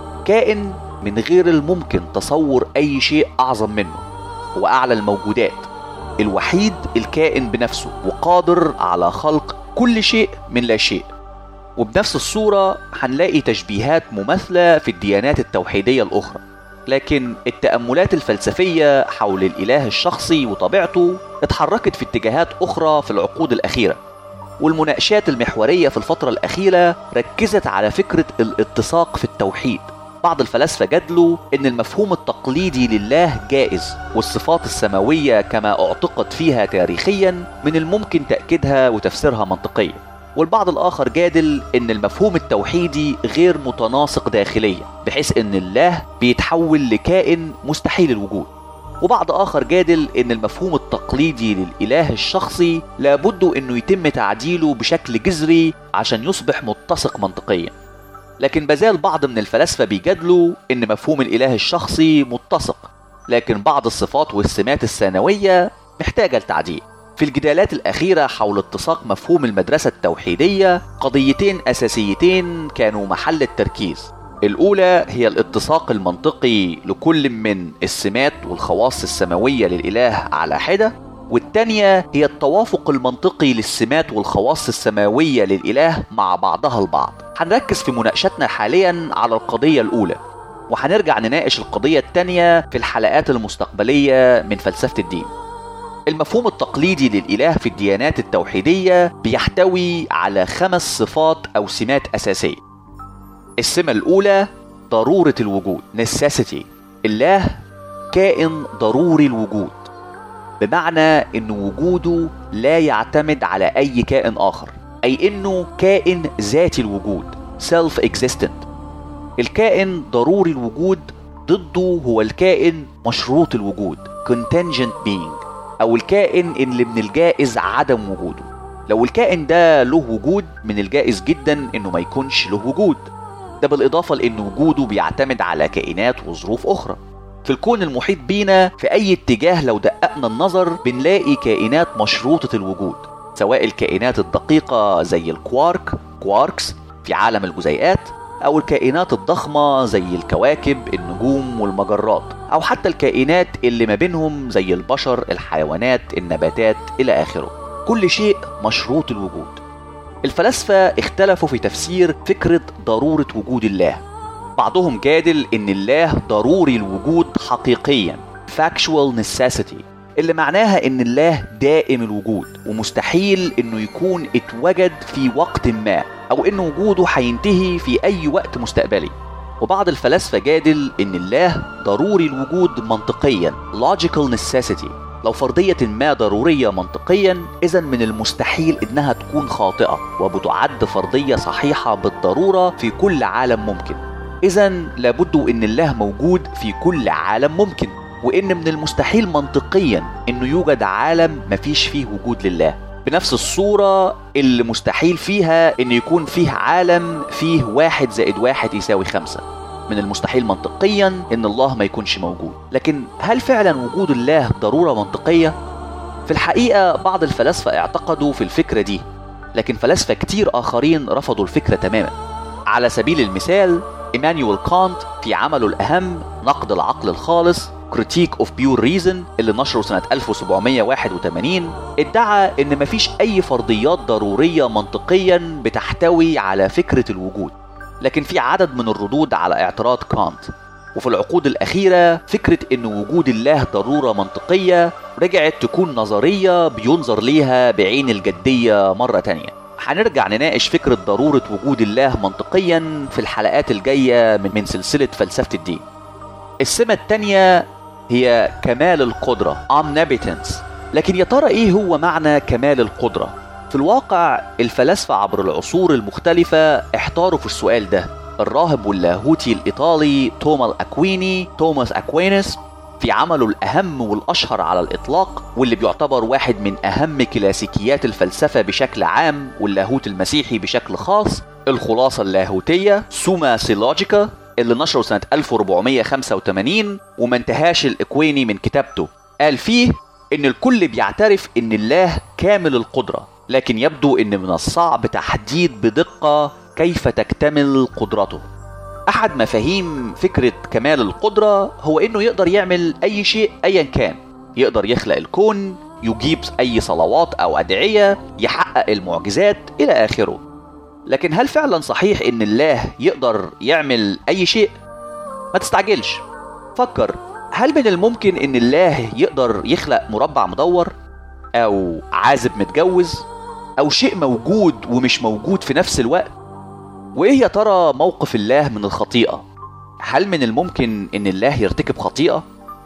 كائن من غير الممكن تصور أي شيء أعظم منه هو أعلى الموجودات الوحيد الكائن بنفسه وقادر على خلق كل شيء من لا شيء وبنفس الصورة هنلاقي تشبيهات مماثلة في الديانات التوحيدية الأخرى لكن التأملات الفلسفية حول الإله الشخصي وطبيعته اتحركت في اتجاهات أخرى في العقود الأخيرة والمناقشات المحورية في الفترة الأخيرة ركزت على فكرة الاتساق في التوحيد بعض الفلاسفة جادلوا إن المفهوم التقليدي لله جائز والصفات السماوية كما اعتقد فيها تاريخيا من الممكن تأكيدها وتفسيرها منطقيا والبعض الآخر جادل إن المفهوم التوحيدي غير متناسق داخليا بحيث إن الله بيتحول لكائن مستحيل الوجود وبعض آخر جادل إن المفهوم التقليدي للإله الشخصي لابد إنه يتم تعديله بشكل جذري عشان يصبح متسق منطقيا لكن بزال بعض من الفلاسفة بيجادلوا إن مفهوم الإله الشخصي متسق لكن بعض الصفات والسمات الثانوية محتاجة لتعديل في الجدالات الأخيرة حول اتساق مفهوم المدرسة التوحيدية قضيتين أساسيتين كانوا محل التركيز الأولى هي الاتساق المنطقي لكل من السمات والخواص السماوية للإله على حدة والتانية هي التوافق المنطقي للسمات والخواص السماوية للإله مع بعضها البعض هنركز في مناقشتنا حاليا على القضية الأولى وهنرجع نناقش القضية التانية في الحلقات المستقبلية من فلسفة الدين المفهوم التقليدي للإله في الديانات التوحيدية بيحتوي على خمس صفات أو سمات أساسية السمة الأولى ضرورة الوجود necessity الله كائن ضروري الوجود بمعنى ان وجوده لا يعتمد على اي كائن اخر اي انه كائن ذاتي الوجود self existent الكائن ضروري الوجود ضده هو الكائن مشروط الوجود contingent being او الكائن اللي من الجائز عدم وجوده لو الكائن ده له وجود من الجائز جدا انه ما يكونش له وجود ده بالاضافه لان وجوده بيعتمد على كائنات وظروف اخرى في الكون المحيط بينا في أي اتجاه لو دققنا النظر بنلاقي كائنات مشروطة الوجود سواء الكائنات الدقيقة زي الكوارك كواركس في عالم الجزيئات أو الكائنات الضخمة زي الكواكب النجوم والمجرات أو حتى الكائنات اللي ما بينهم زي البشر الحيوانات النباتات إلى آخره كل شيء مشروط الوجود الفلاسفة اختلفوا في تفسير فكرة ضرورة وجود الله بعضهم جادل ان الله ضروري الوجود حقيقيا factual necessity اللي معناها ان الله دائم الوجود ومستحيل انه يكون اتوجد في وقت ما او ان وجوده هينتهي في اي وقت مستقبلي وبعض الفلاسفة جادل ان الله ضروري الوجود منطقيا logical necessity لو فرضية ما ضرورية منطقيا إذا من المستحيل إنها تكون خاطئة وبتعد فرضية صحيحة بالضرورة في كل عالم ممكن إذا لابد إن الله موجود في كل عالم ممكن وإن من المستحيل منطقيا إنه يوجد عالم مفيش فيه وجود لله بنفس الصورة اللي مستحيل فيها إن يكون فيه عالم فيه واحد زائد واحد يساوي خمسة من المستحيل منطقيا إن الله ما يكونش موجود لكن هل فعلا وجود الله ضرورة منطقية؟ في الحقيقة بعض الفلاسفة اعتقدوا في الفكرة دي لكن فلاسفة كتير آخرين رفضوا الفكرة تماما على سبيل المثال إيمانويل كانت في عمله الأهم نقد العقل الخالص Critique of Pure Reason اللي نشره سنة 1781 ادعى إن مفيش أي فرضيات ضرورية منطقيا بتحتوي على فكرة الوجود لكن في عدد من الردود على اعتراض كانت وفي العقود الأخيرة فكرة إن وجود الله ضرورة منطقية رجعت تكون نظرية بينظر ليها بعين الجدية مرة تانية هنرجع نناقش فكرة ضرورة وجود الله منطقيا في الحلقات الجاية من, من سلسلة فلسفة الدين السمة التانية هي كمال القدرة omnipotence لكن يا ترى ايه هو معنى كمال القدرة؟ في الواقع الفلاسفة عبر العصور المختلفة احتاروا في السؤال ده الراهب واللاهوتي الإيطالي توما الأكويني توماس أكوينس في عمله الأهم والأشهر على الإطلاق واللي بيعتبر واحد من أهم كلاسيكيات الفلسفة بشكل عام واللاهوت المسيحي بشكل خاص الخلاصة اللاهوتية سوما سيلوجيكا اللي نشره سنة 1485 وما انتهاش الإكويني من كتابته قال فيه إن الكل بيعترف إن الله كامل القدرة لكن يبدو إن من الصعب تحديد بدقة كيف تكتمل قدرته أحد مفاهيم فكرة كمال القدرة هو إنه يقدر يعمل أي شيء أيا كان يقدر يخلق الكون يجيب أي صلوات أو أدعية يحقق المعجزات إلى آخره لكن هل فعلا صحيح إن الله يقدر يعمل أي شيء؟ ما تستعجلش فكر هل من الممكن إن الله يقدر يخلق مربع مدور؟ أو عازب متجوز؟ أو شيء موجود ومش موجود في نفس الوقت؟ وايه يا ترى موقف الله من الخطيئه هل من الممكن ان الله يرتكب خطيئه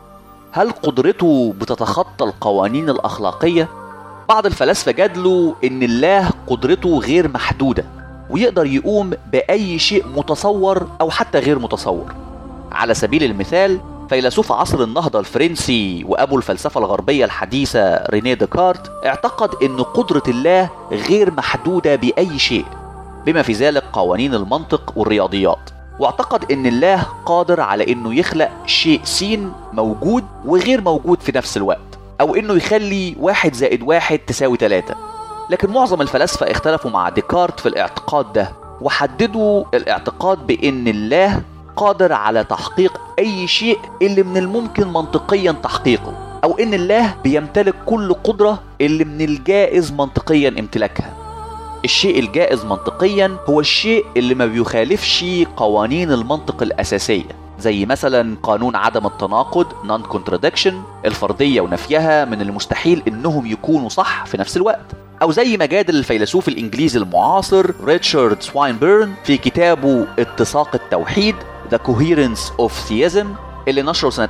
هل قدرته بتتخطى القوانين الاخلاقيه بعض الفلاسفه جادلوا ان الله قدرته غير محدوده ويقدر يقوم باي شيء متصور او حتى غير متصور على سبيل المثال فيلسوف عصر النهضة الفرنسي وأبو الفلسفة الغربية الحديثة رينيه ديكارت اعتقد أن قدرة الله غير محدودة بأي شيء بما في ذلك قوانين المنطق والرياضيات واعتقد ان الله قادر على انه يخلق شيء سين موجود وغير موجود في نفس الوقت او انه يخلي واحد زائد واحد تساوي ثلاثة لكن معظم الفلاسفة اختلفوا مع ديكارت في الاعتقاد ده وحددوا الاعتقاد بان الله قادر على تحقيق اي شيء اللي من الممكن منطقيا تحقيقه او ان الله بيمتلك كل قدرة اللي من الجائز منطقيا امتلاكها الشيء الجائز منطقيا هو الشيء اللي ما بيخالفش قوانين المنطق الأساسية زي مثلا قانون عدم التناقض non contradiction الفرضية ونفيها من المستحيل انهم يكونوا صح في نفس الوقت او زي ما جادل الفيلسوف الانجليزي المعاصر ريتشارد سواينبيرن في كتابه اتساق التوحيد The Coherence of Theism اللي نشره سنة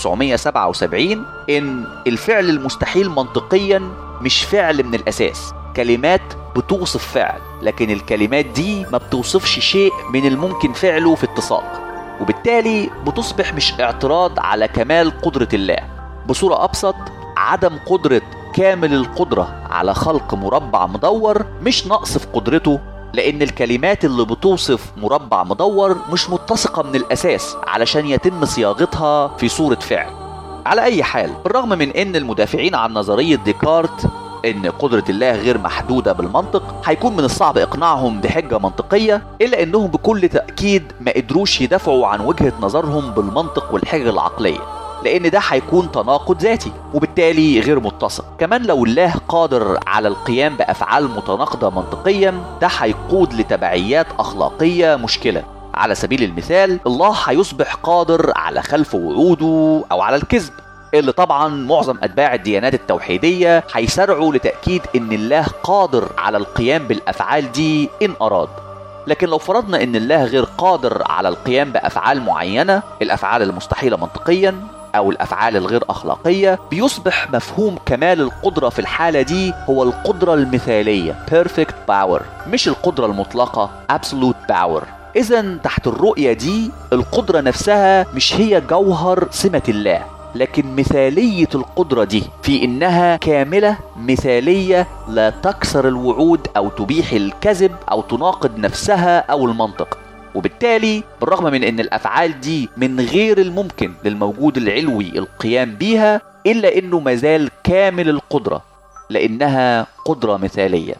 1977 إن الفعل المستحيل منطقيا مش فعل من الأساس كلمات بتوصف فعل لكن الكلمات دي ما بتوصفش شيء من الممكن فعله في اتساق وبالتالي بتصبح مش اعتراض على كمال قدرة الله بصورة أبسط عدم قدرة كامل القدرة على خلق مربع مدور مش نقص في قدرته لأن الكلمات اللي بتوصف مربع مدور مش متسقة من الأساس علشان يتم صياغتها في صورة فعل على أي حال بالرغم من أن المدافعين عن نظرية ديكارت ان قدرة الله غير محدودة بالمنطق هيكون من الصعب اقناعهم بحجة منطقية الا انهم بكل تأكيد ما قدروش يدافعوا عن وجهة نظرهم بالمنطق والحجة العقلية لان ده هيكون تناقض ذاتي وبالتالي غير متسق كمان لو الله قادر على القيام بافعال متناقضة منطقيا ده هيقود لتبعيات اخلاقية مشكلة على سبيل المثال الله هيصبح قادر على خلف وعوده او على الكذب اللي طبعا معظم اتباع الديانات التوحيديه هيسارعوا لتاكيد ان الله قادر على القيام بالافعال دي ان اراد لكن لو فرضنا ان الله غير قادر على القيام بافعال معينه الافعال المستحيله منطقيا او الافعال الغير اخلاقيه بيصبح مفهوم كمال القدره في الحاله دي هو القدره المثاليه perfect power مش القدره المطلقه absolute power اذا تحت الرؤيه دي القدره نفسها مش هي جوهر سمه الله لكن مثالية القدرة دي في إنها كاملة مثالية لا تكسر الوعود أو تبيح الكذب أو تناقض نفسها أو المنطق وبالتالي بالرغم من أن الأفعال دي من غير الممكن للموجود العلوي القيام بيها إلا أنه مازال كامل القدرة لأنها قدرة مثالية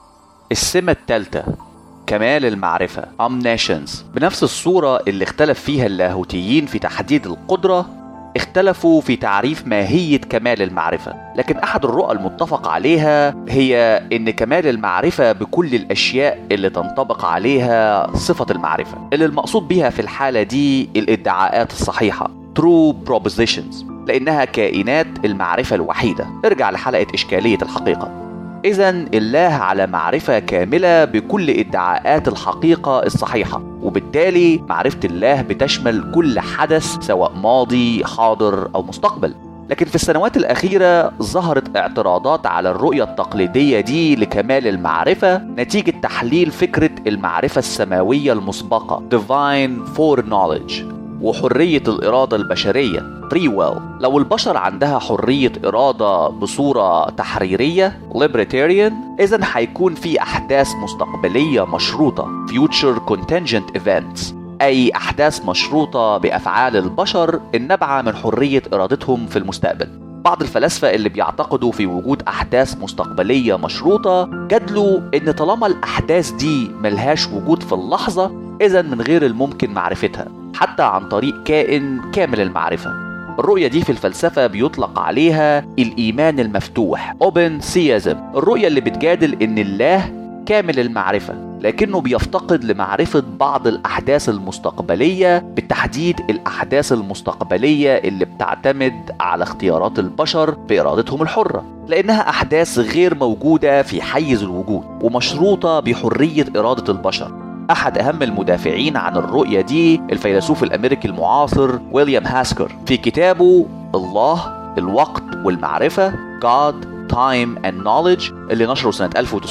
السمة الثالثة كمال المعرفة omniscience بنفس الصورة اللي اختلف فيها اللاهوتيين في تحديد القدرة اختلفوا في تعريف ماهية كمال المعرفة لكن أحد الرؤى المتفق عليها هي أن كمال المعرفة بكل الأشياء اللي تنطبق عليها صفة المعرفة اللي المقصود بها في الحالة دي الادعاءات الصحيحة true propositions لأنها كائنات المعرفة الوحيدة ارجع لحلقة إشكالية الحقيقة إذا الله على معرفة كاملة بكل ادعاءات الحقيقة الصحيحة وبالتالي معرفة الله بتشمل كل حدث سواء ماضي حاضر أو مستقبل لكن في السنوات الأخيرة ظهرت اعتراضات على الرؤية التقليدية دي لكمال المعرفة نتيجة تحليل فكرة المعرفة السماوية المسبقة Divine Foreknowledge وحرية الإرادة البشرية free will لو البشر عندها حرية إرادة بصورة تحريرية libertarian إذا هيكون في أحداث مستقبلية مشروطة future contingent events أي أحداث مشروطة بأفعال البشر النابعة من حرية إرادتهم في المستقبل بعض الفلاسفة اللي بيعتقدوا في وجود أحداث مستقبلية مشروطة جادلوا إن طالما الأحداث دي ملهاش وجود في اللحظة إذا من غير الممكن معرفتها حتى عن طريق كائن كامل المعرفة الرؤية دي في الفلسفة بيطلق عليها الإيمان المفتوح Open Theism الرؤية اللي بتجادل إن الله كامل المعرفة لكنه بيفتقد لمعرفة بعض الأحداث المستقبلية بالتحديد الأحداث المستقبلية اللي بتعتمد على اختيارات البشر بإرادتهم الحرة لأنها أحداث غير موجودة في حيز الوجود ومشروطة بحرية إرادة البشر أحد أهم المدافعين عن الرؤية دي الفيلسوف الأمريكي المعاصر ويليام هاسكر في كتابه الله الوقت والمعرفة God Time and Knowledge اللي نشره سنة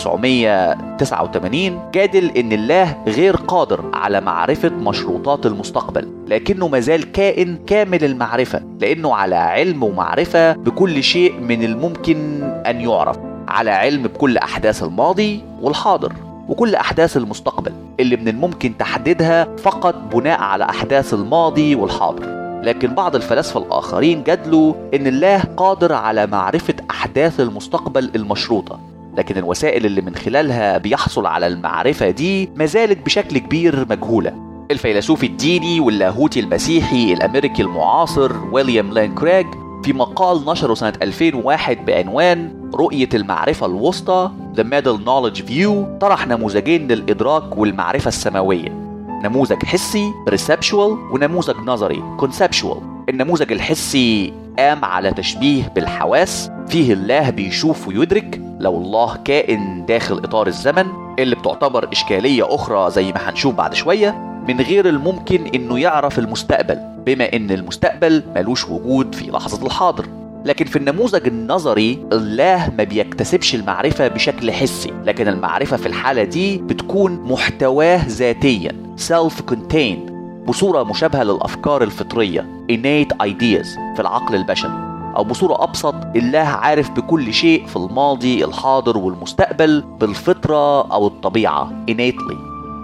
1989 جادل إن الله غير قادر على معرفة مشروطات المستقبل لكنه مازال كائن كامل المعرفة لأنه على علم ومعرفة بكل شيء من الممكن أن يعرف على علم بكل أحداث الماضي والحاضر وكل أحداث المستقبل اللي من الممكن تحديدها فقط بناء على أحداث الماضي والحاضر لكن بعض الفلاسفة الآخرين جادلوا إن الله قادر على معرفة أحداث المستقبل المشروطة لكن الوسائل اللي من خلالها بيحصل على المعرفة دي ما زالت بشكل كبير مجهولة الفيلسوف الديني واللاهوتي المسيحي الأمريكي المعاصر ويليام لين كريج في مقال نشره سنة 2001 بعنوان رؤية المعرفة الوسطى The Middle Knowledge View طرح نموذجين للإدراك والمعرفة السماوية نموذج حسي perceptual ونموذج نظري conceptual النموذج الحسي قام على تشبيه بالحواس فيه الله بيشوف ويدرك لو الله كائن داخل إطار الزمن اللي بتعتبر إشكالية أخرى زي ما هنشوف بعد شوية من غير الممكن إنه يعرف المستقبل بما إن المستقبل ملوش وجود في لحظة الحاضر لكن في النموذج النظري الله ما بيكتسبش المعرفة بشكل حسي لكن المعرفة في الحالة دي بتكون محتواه ذاتيا self-contained بصورة مشابهة للأفكار الفطرية innate ideas في العقل البشري أو بصورة أبسط الله عارف بكل شيء في الماضي الحاضر والمستقبل بالفطرة أو الطبيعة innately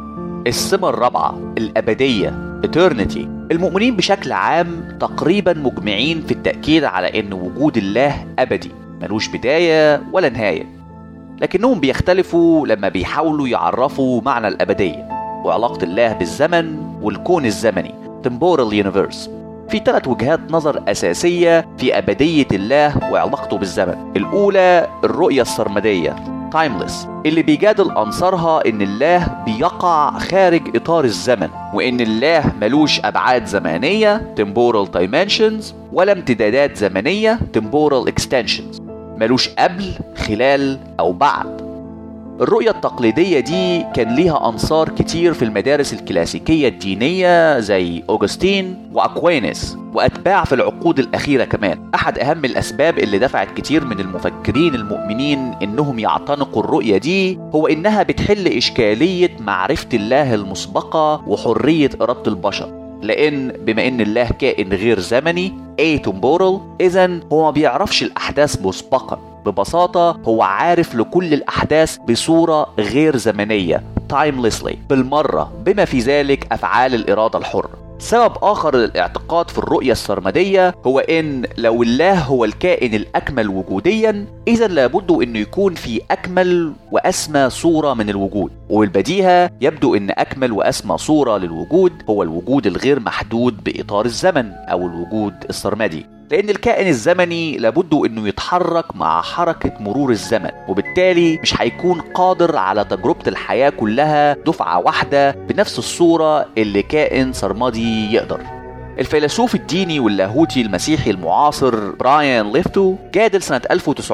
السمة الرابعة الأبدية eternity المؤمنين بشكل عام تقريبا مجمعين في التأكيد على أن وجود الله أبدي ملوش بداية ولا نهاية لكنهم بيختلفوا لما بيحاولوا يعرفوا معنى الأبدية وعلاقة الله بالزمن والكون الزمني temporal universe في ثلاث وجهات نظر أساسية في أبدية الله وعلاقته بالزمن الأولى الرؤية السرمدية timeless اللي بيجادل أنصارها إن الله بيقع خارج إطار الزمن وإن الله ملوش أبعاد زمنية temporal dimensions ولا امتدادات زمنية temporal extensions ملوش قبل خلال أو بعد الرؤية التقليدية دي كان ليها أنصار كتير في المدارس الكلاسيكية الدينية زي أوغسطين وأكوينيس وأتباع في العقود الأخيرة كمان أحد أهم الأسباب اللي دفعت كتير من المفكرين المؤمنين إنهم يعتنقوا الرؤية دي هو إنها بتحل إشكالية معرفة الله المسبقة وحرية إرادة البشر لأن بما إن الله كائن غير زمني atemporal إذا هو ما بيعرفش الأحداث مسبقا ببساطة هو عارف لكل الأحداث بصورة غير زمنية timelessly بالمرة بما في ذلك أفعال الإرادة الحرة سبب آخر للاعتقاد في الرؤية السرمدية هو إن لو الله هو الكائن الأكمل وجوديا إذا لابد إنه يكون في أكمل وأسمى صورة من الوجود وبالبديهة يبدو إن أكمل وأسمى صورة للوجود هو الوجود الغير محدود بإطار الزمن أو الوجود السرمدي لأن الكائن الزمني لابد إنه يتحرك مع حركة مرور الزمن وبالتالي مش هيكون قادر على تجربة الحياة كلها دفعة واحدة بنفس الصورة اللي كائن سرمدي يقدر الفيلسوف الديني واللاهوتي المسيحي المعاصر برايان ليفتو جادل سنة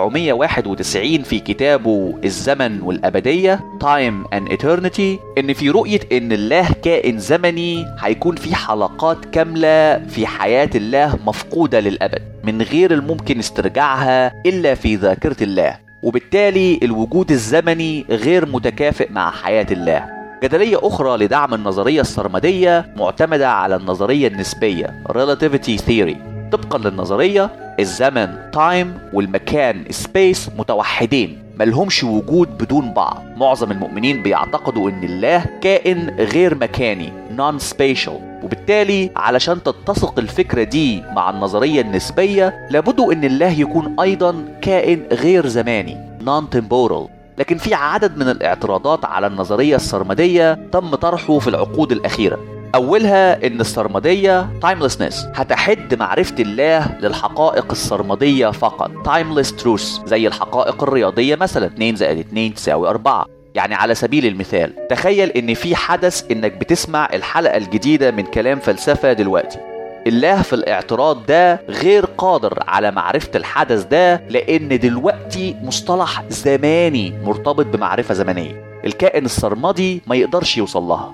1991 في كتابه الزمن والأبدية Time and Eternity إن في رؤية إن الله كائن زمني هيكون في حلقات كاملة في حياة الله مفقودة للأبد من غير الممكن استرجاعها إلا في ذاكرة الله وبالتالي الوجود الزمني غير متكافئ مع حياة الله جدلية أخرى لدعم النظرية السرمدية معتمدة على النظرية النسبية Relativity Theory طبقا للنظرية الزمن time والمكان space متوحدين ملهمش وجود بدون بعض معظم المؤمنين بيعتقدوا ان الله كائن غير مكاني non-spatial وبالتالي علشان تتسق الفكرة دي مع النظرية النسبية لابد ان الله يكون ايضا كائن غير زماني non-temporal لكن في عدد من الاعتراضات على النظرية السرمدية تم طرحه في العقود الأخيرة أولها إن السرمدية timelessness هتحد معرفة الله للحقائق السرمدية فقط timeless truths زي الحقائق الرياضية مثلا 2 زائد 2 تساوي 4 يعني على سبيل المثال تخيل إن في حدث إنك بتسمع الحلقة الجديدة من كلام فلسفة دلوقتي الله في الاعتراض ده غير قادر على معرفة الحدث ده لأن دلوقتي مصطلح زماني مرتبط بمعرفة زمنية الكائن السرمدي ما يقدرش يوصل لها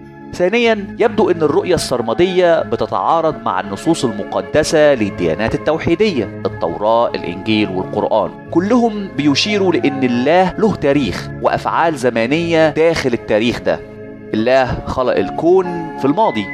ثانيا يبدو ان الرؤية السرمدية بتتعارض مع النصوص المقدسة للديانات التوحيدية التوراة الانجيل والقرآن كلهم بيشيروا لان الله له تاريخ وافعال زمانية داخل التاريخ ده الله خلق الكون في الماضي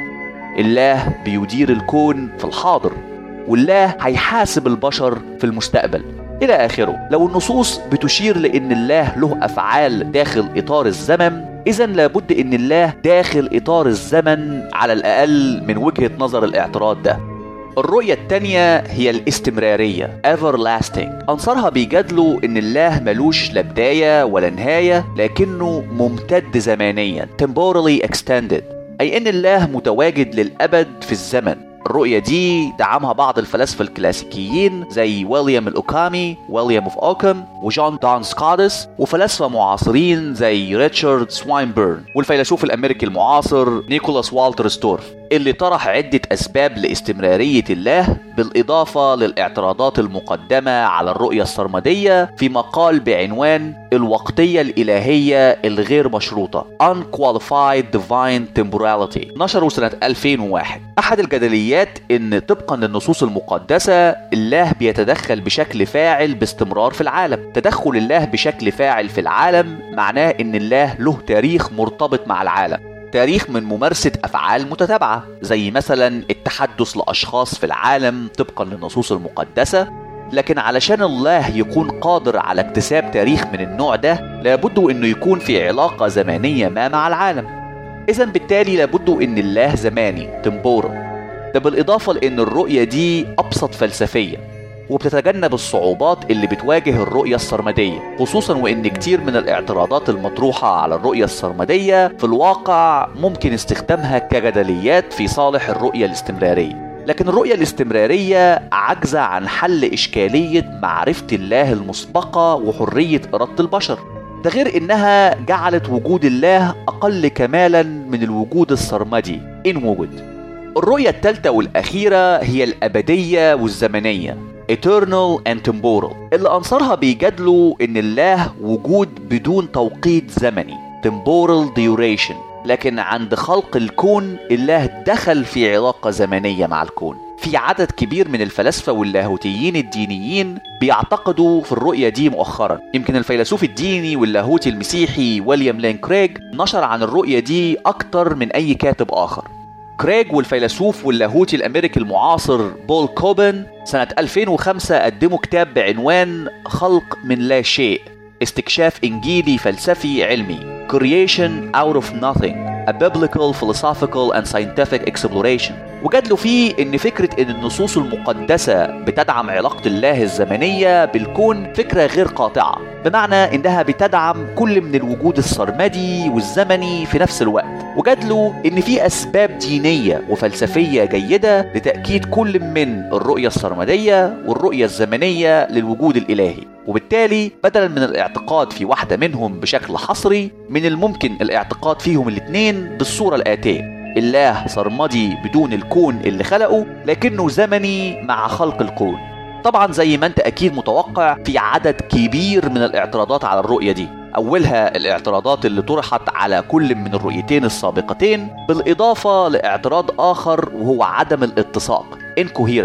الله بيدير الكون في الحاضر والله هيحاسب البشر في المستقبل إلى آخره لو النصوص بتشير لأن الله له أفعال داخل إطار الزمن إذا لابد أن الله داخل إطار الزمن على الأقل من وجهة نظر الاعتراض ده الرؤية التانية هي الاستمرارية everlasting أنصارها بيجادلوا إن الله ملوش لا بداية ولا نهاية لكنه ممتد زمانيا temporally extended أي إن الله متواجد للأبد في الزمن الرؤية دي دعمها بعض الفلاسفة الكلاسيكيين زي ويليام الأوكامي ويليام اوف أوكام وجون دون سكادس وفلاسفة معاصرين زي ريتشارد سواينبيرن والفيلسوف الأمريكي المعاصر نيكولاس والتر ستورف اللي طرح عدة أسباب لاستمرارية الله بالإضافة للاعتراضات المقدمة على الرؤية السرمدية في مقال بعنوان الوقتية الإلهية الغير مشروطة Unqualified Divine Temporality نشره سنة 2001 أحد الجدليات إن طبقا للنصوص المقدسة الله بيتدخل بشكل فاعل باستمرار في العالم تدخل الله بشكل فاعل في العالم معناه إن الله له تاريخ مرتبط مع العالم تاريخ من ممارسة أفعال متتابعة زي مثلا التحدث لأشخاص في العالم طبقا للنصوص المقدسة لكن علشان الله يكون قادر على اكتساب تاريخ من النوع ده لابد انه يكون في علاقة زمنية ما مع العالم اذا بالتالي لابد ان الله زماني تمبورال ده بالاضافة لان الرؤية دي ابسط فلسفيا وبتتجنب الصعوبات اللي بتواجه الرؤية السرمدية خصوصا وان كتير من الاعتراضات المطروحة على الرؤية السرمدية في الواقع ممكن استخدامها كجدليات في صالح الرؤية الاستمرارية لكن الرؤية الاستمرارية عاجزة عن حل إشكالية معرفة الله المسبقة وحرية إرادة البشر ده غير إنها جعلت وجود الله أقل كمالا من الوجود السرمدي إن وجد الرؤية الثالثة والأخيرة هي الأبدية والزمنية eternal and temporal اللي أنصارها بيجادلوا إن الله وجود بدون توقيت زمني temporal duration لكن عند خلق الكون الله دخل في علاقة زمنية مع الكون في عدد كبير من الفلاسفة واللاهوتيين الدينيين بيعتقدوا في الرؤية دي مؤخرا يمكن الفيلسوف الديني واللاهوتي المسيحي ويليام لين كريج نشر عن الرؤية دي أكتر من أي كاتب آخر كريج والفيلسوف واللاهوتي الأمريكي المعاصر بول كوبن سنة 2005 قدموا كتاب بعنوان خلق من لا شيء استكشاف إنجيلي فلسفي علمي Creation out of nothing A biblical, philosophical and scientific exploration وجادلوا فيه ان فكرة ان النصوص المقدسة بتدعم علاقة الله الزمنية بالكون فكرة غير قاطعة بمعنى انها بتدعم كل من الوجود السرمدي والزمني في نفس الوقت وجادلوا ان في اسباب دينية وفلسفية جيدة لتأكيد كل من الرؤية السرمدية والرؤية الزمنية للوجود الالهي وبالتالي بدلا من الاعتقاد في واحدة منهم بشكل حصري من الممكن الاعتقاد فيهم الاثنين بالصورة الآتية الله سرمدي بدون الكون اللي خلقه لكنه زمني مع خلق الكون طبعا زي ما انت اكيد متوقع في عدد كبير من الاعتراضات على الرؤية دي اولها الاعتراضات اللي طرحت على كل من الرؤيتين السابقتين بالاضافة لاعتراض اخر وهو عدم الاتساق incoherent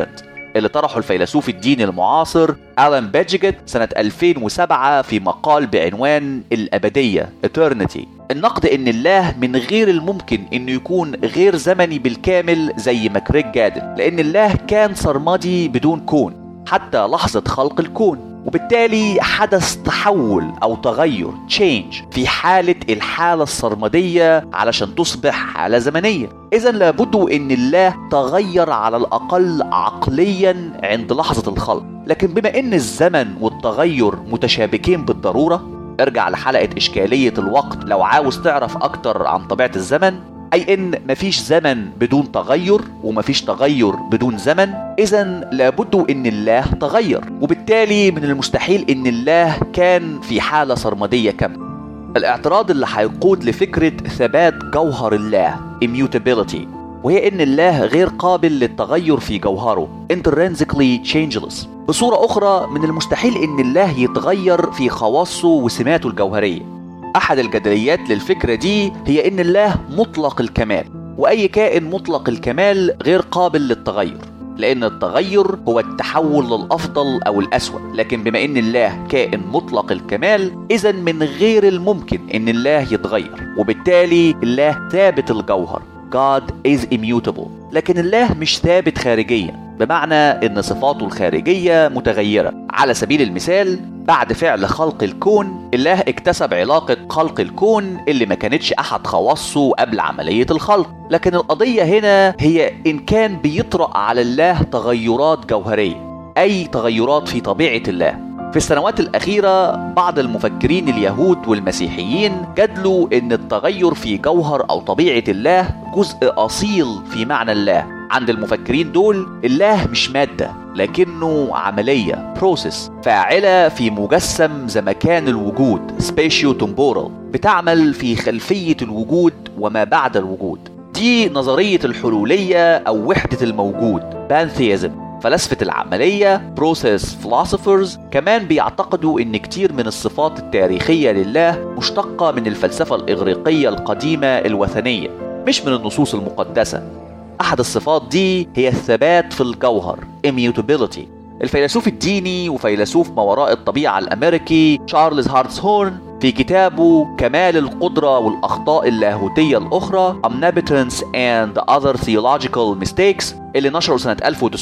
اللي طرحه الفيلسوف الديني المعاصر ألان بيدجيجت سنة 2007 في مقال بعنوان الأبدية Eternity النقد إن الله من غير الممكن إنه يكون غير زمني بالكامل زي ما كريج جادل لأن الله كان سرمدي بدون كون حتى لحظة خلق الكون وبالتالي حدث تحول أو تغير change في حالة الحالة السرمدية علشان تصبح حالة زمنية إذا لابد أن الله تغير على الأقل عقليا عند لحظة الخلق لكن بما أن الزمن والتغير متشابكين بالضرورة ارجع لحلقة إشكالية الوقت لو عاوز تعرف أكتر عن طبيعة الزمن أي إن مفيش زمن بدون تغير ومفيش تغير بدون زمن إذا لابد إن الله تغير وبالتالي من المستحيل إن الله كان في حالة سرمدية كاملة الاعتراض اللي هيقود لفكرة ثبات جوهر الله immutability وهي إن الله غير قابل للتغير في جوهره intrinsically changeless بصورة أخرى من المستحيل إن الله يتغير في خواصه وسماته الجوهرية أحد الجدليات للفكرة دي هي إن الله مطلق الكمال وأي كائن مطلق الكمال غير قابل للتغير لأن التغير هو التحول للأفضل أو الأسوأ لكن بما إن الله كائن مطلق الكمال إذا من غير الممكن إن الله يتغير وبالتالي الله ثابت الجوهر God is immutable لكن الله مش ثابت خارجيا بمعنى ان صفاته الخارجيه متغيره على سبيل المثال بعد فعل خلق الكون الله اكتسب علاقه خلق الكون اللي ما كانتش احد خواصه قبل عمليه الخلق لكن القضيه هنا هي ان كان بيطرا على الله تغيرات جوهريه اي تغيرات في طبيعه الله في السنوات الأخيرة بعض المفكرين اليهود والمسيحيين جدلوا إن التغير في جوهر أو طبيعة الله جزء أصيل في معنى الله عند المفكرين دول الله مش مادة لكنه عملية بروسيس فاعلة في مجسم زمكان الوجود سبيشيو تمبورال بتعمل في خلفية الوجود وما بعد الوجود دي نظرية الحلولية أو وحدة الموجود بانثيزم فلاسفة العملية بروسيس فلاسفرز كمان بيعتقدوا ان كتير من الصفات التاريخية لله مشتقة من الفلسفة الإغريقية القديمة الوثنية مش من النصوص المقدسة أحد الصفات دي هي الثبات في الجوهر immutability الفيلسوف الديني وفيلسوف ما وراء الطبيعة الأمريكي تشارلز هارتس هورن في كتابه كمال القدرة والأخطاء اللاهوتية الأخرى Omnipotence and Other Theological Mistakes اللي نشره سنة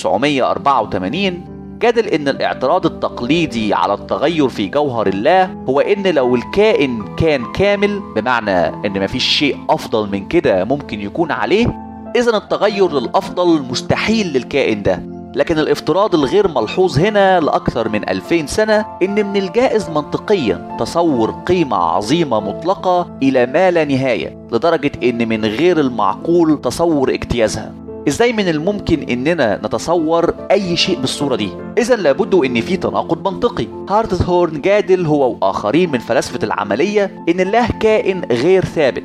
1984 جادل إن الاعتراض التقليدي على التغير في جوهر الله هو إن لو الكائن كان كامل بمعنى إن مفيش شيء أفضل من كده ممكن يكون عليه إذا التغير للأفضل مستحيل للكائن ده لكن الافتراض الغير ملحوظ هنا لأكثر من 2000 سنة إن من الجائز منطقيا تصور قيمة عظيمة مطلقة إلى ما لا نهاية لدرجة إن من غير المعقول تصور اجتيازها ازاي من الممكن اننا نتصور اي شيء بالصوره دي اذا لابد ان في تناقض منطقي هارتز هورن جادل هو واخرين من فلاسفه العمليه ان الله كائن غير ثابت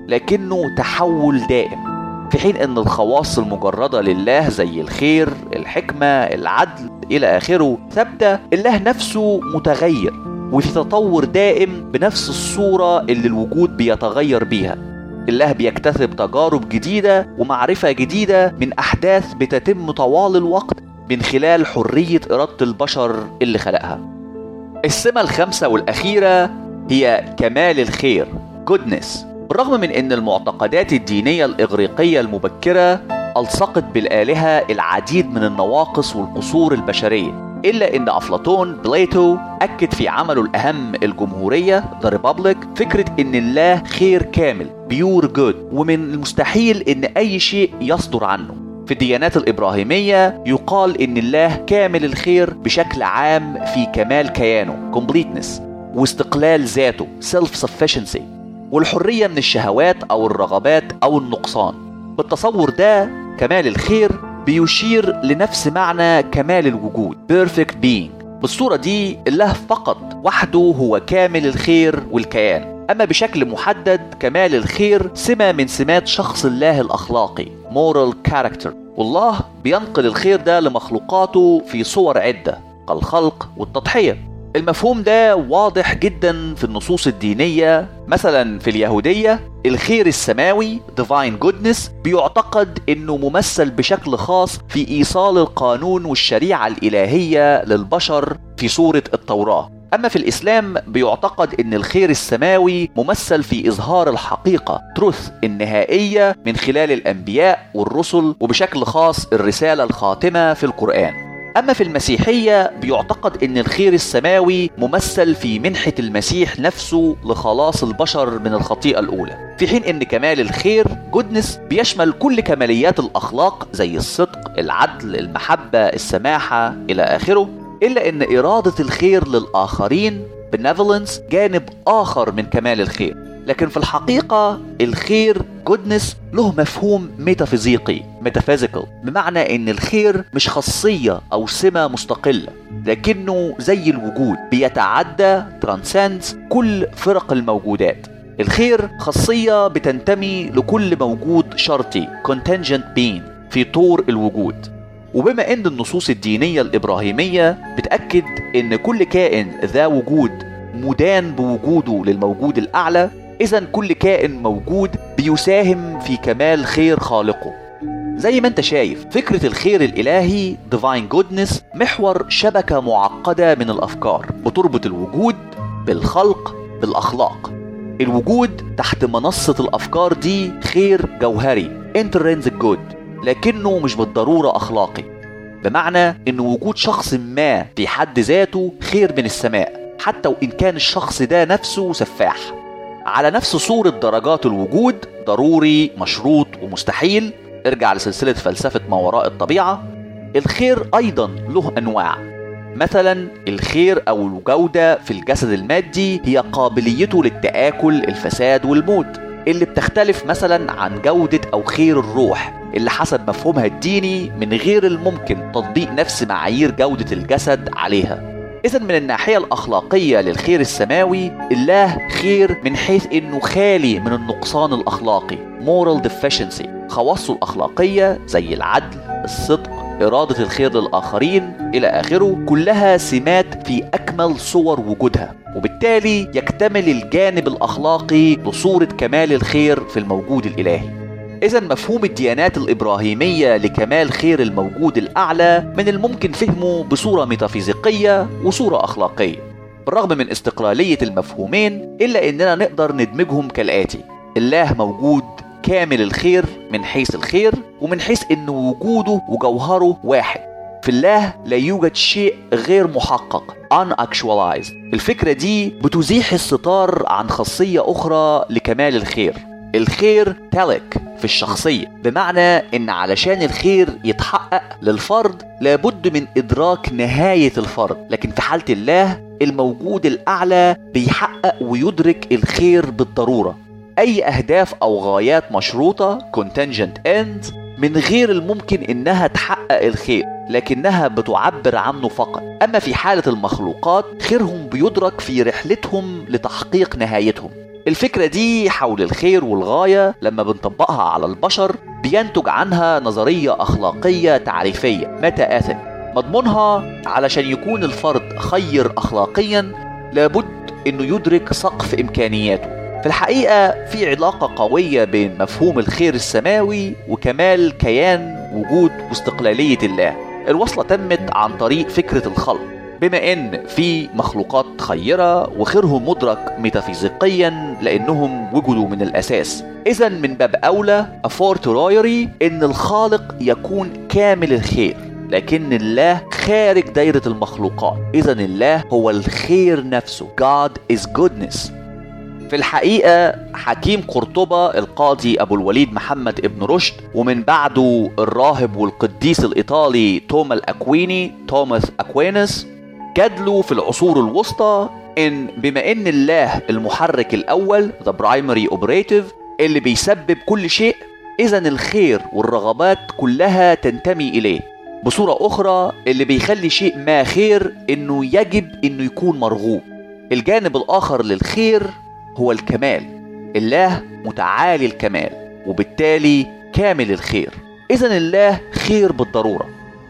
لكنه تحول دائم في حين ان الخواص المجرده لله زي الخير الحكمه العدل الى اخره ثابته الله نفسه متغير وفي تطور دائم بنفس الصوره اللي الوجود بيتغير بيها الله بيكتسب تجارب جديدة ومعرفة جديدة من أحداث بتتم طوال الوقت من خلال حرية إرادة البشر اللي خلقها. السمة الخامسة والأخيرة هي كمال الخير goodness بالرغم من أن المعتقدات الدينية الإغريقية المبكرة ألصقت بالآلهة العديد من النواقص والقصور البشرية إلا إن أفلاطون بليتو أكد في عمله الأهم الجمهورية The Republic فكرة إن الله خير كامل بيور جود ومن المستحيل إن أي شيء يصدر عنه في الديانات الإبراهيمية يقال إن الله كامل الخير بشكل عام في كمال كيانه completeness واستقلال ذاته self sufficiency والحرية من الشهوات أو الرغبات أو النقصان بالتصور ده كمال الخير بيشير لنفس معنى كمال الوجود perfect being بالصورة دي الله فقط وحده هو كامل الخير والكيان أما بشكل محدد كمال الخير سمة من سمات شخص الله الأخلاقي moral character والله بينقل الخير ده لمخلوقاته في صور عدة كالخلق والتضحية المفهوم ده واضح جدا في النصوص الدينية مثلا في اليهودية الخير السماوي divine goodness بيعتقد انه ممثل بشكل خاص في ايصال القانون والشريعة الالهية للبشر في صورة التوراة أما في الإسلام بيعتقد أن الخير السماوي ممثل في إظهار الحقيقة تروث النهائية من خلال الأنبياء والرسل وبشكل خاص الرسالة الخاتمة في القرآن أما في المسيحية بيعتقد أن الخير السماوي ممثل في منحة المسيح نفسه لخلاص البشر من الخطيئة الأولى في حين أن كمال الخير جودنس بيشمل كل كماليات الأخلاق زي الصدق العدل المحبة السماحة إلى آخره إلا أن إرادة الخير للآخرين benevolence جانب آخر من كمال الخير لكن في الحقيقة الخير جودنس له مفهوم ميتافيزيقي ميتافيزيكال بمعنى ان الخير مش خاصية او سمة مستقلة لكنه زي الوجود بيتعدى ترانسنس كل فرق الموجودات الخير خاصية بتنتمي لكل موجود شرطي contingent being في طور الوجود وبما ان النصوص الدينية الابراهيمية بتأكد ان كل كائن ذا وجود مدان بوجوده للموجود الاعلى اذا كل كائن موجود بيساهم في كمال خير خالقه زي ما انت شايف فكرة الخير الالهي divine goodness محور شبكة معقدة من الافكار بتربط الوجود بالخلق بالاخلاق الوجود تحت منصة الافكار دي خير جوهري intrinsic good لكنه مش بالضرورة اخلاقي بمعنى ان وجود شخص ما في حد ذاته خير من السماء حتى وان كان الشخص ده نفسه سفاح على نفس صورة درجات الوجود ضروري مشروط ومستحيل ارجع لسلسلة فلسفة ما وراء الطبيعة الخير أيضا له أنواع مثلا الخير أو الجودة في الجسد المادي هي قابليته للتآكل الفساد والموت اللي بتختلف مثلا عن جودة أو خير الروح اللي حسب مفهومها الديني من غير الممكن تطبيق نفس معايير جودة الجسد عليها إذا من الناحية الأخلاقية للخير السماوي الله خير من حيث إنه خالي من النقصان الأخلاقي moral deficiency خواصه الأخلاقية زي العدل الصدق إرادة الخير للآخرين إلى آخره كلها سمات في أكمل صور وجودها وبالتالي يكتمل الجانب الأخلاقي لصورة كمال الخير في الموجود الإلهي إذا مفهوم الديانات الإبراهيمية لكمال خير الموجود الأعلى من الممكن فهمه بصورة ميتافيزيقية وصورة أخلاقية بالرغم من استقلالية المفهومين إلا إننا نقدر ندمجهم كالآتي الله موجود كامل الخير من حيث الخير ومن حيث إن وجوده وجوهره واحد في الله لا يوجد شيء غير محقق unactualized الفكرة دي بتزيح الستار عن خاصية أخرى لكمال الخير الخير تلك في الشخصية بمعنى ان علشان الخير يتحقق للفرد لابد من ادراك نهاية الفرد لكن في حالة الله الموجود الاعلى بيحقق ويدرك الخير بالضرورة اي اهداف او غايات مشروطة contingent ends من غير الممكن انها تحقق الخير لكنها بتعبر عنه فقط اما في حالة المخلوقات خيرهم بيدرك في رحلتهم لتحقيق نهايتهم الفكرة دي حول الخير والغاية لما بنطبقها على البشر بينتج عنها نظرية أخلاقية تعريفية ميتا اثيك مضمونها علشان يكون الفرد خير أخلاقيا لابد إنه يدرك سقف إمكانياته في الحقيقة في علاقة قوية بين مفهوم الخير السماوي وكمال كيان وجود واستقلالية الله الوصلة تمت عن طريق فكرة الخلق بما ان في مخلوقات خيره وخيرهم مدرك ميتافيزيقيا لانهم وجدوا من الاساس اذا من باب اولى افورترايري ان الخالق يكون كامل الخير لكن الله خارج دايرة المخلوقات إذا الله هو الخير نفسه God is goodness في الحقيقة حكيم قرطبة القاضي أبو الوليد محمد ابن رشد ومن بعده الراهب والقديس الإيطالي توما الأكويني توماس أكوينس جادلوا في العصور الوسطى ان بما ان الله المحرك الاول the primary operative اللي بيسبب كل شيء اذا الخير والرغبات كلها تنتمي اليه بصورة اخرى اللي بيخلي شيء ما خير انه يجب انه يكون مرغوب الجانب الاخر للخير هو الكمال الله متعالي الكمال وبالتالي كامل الخير اذا الله خير بالضروره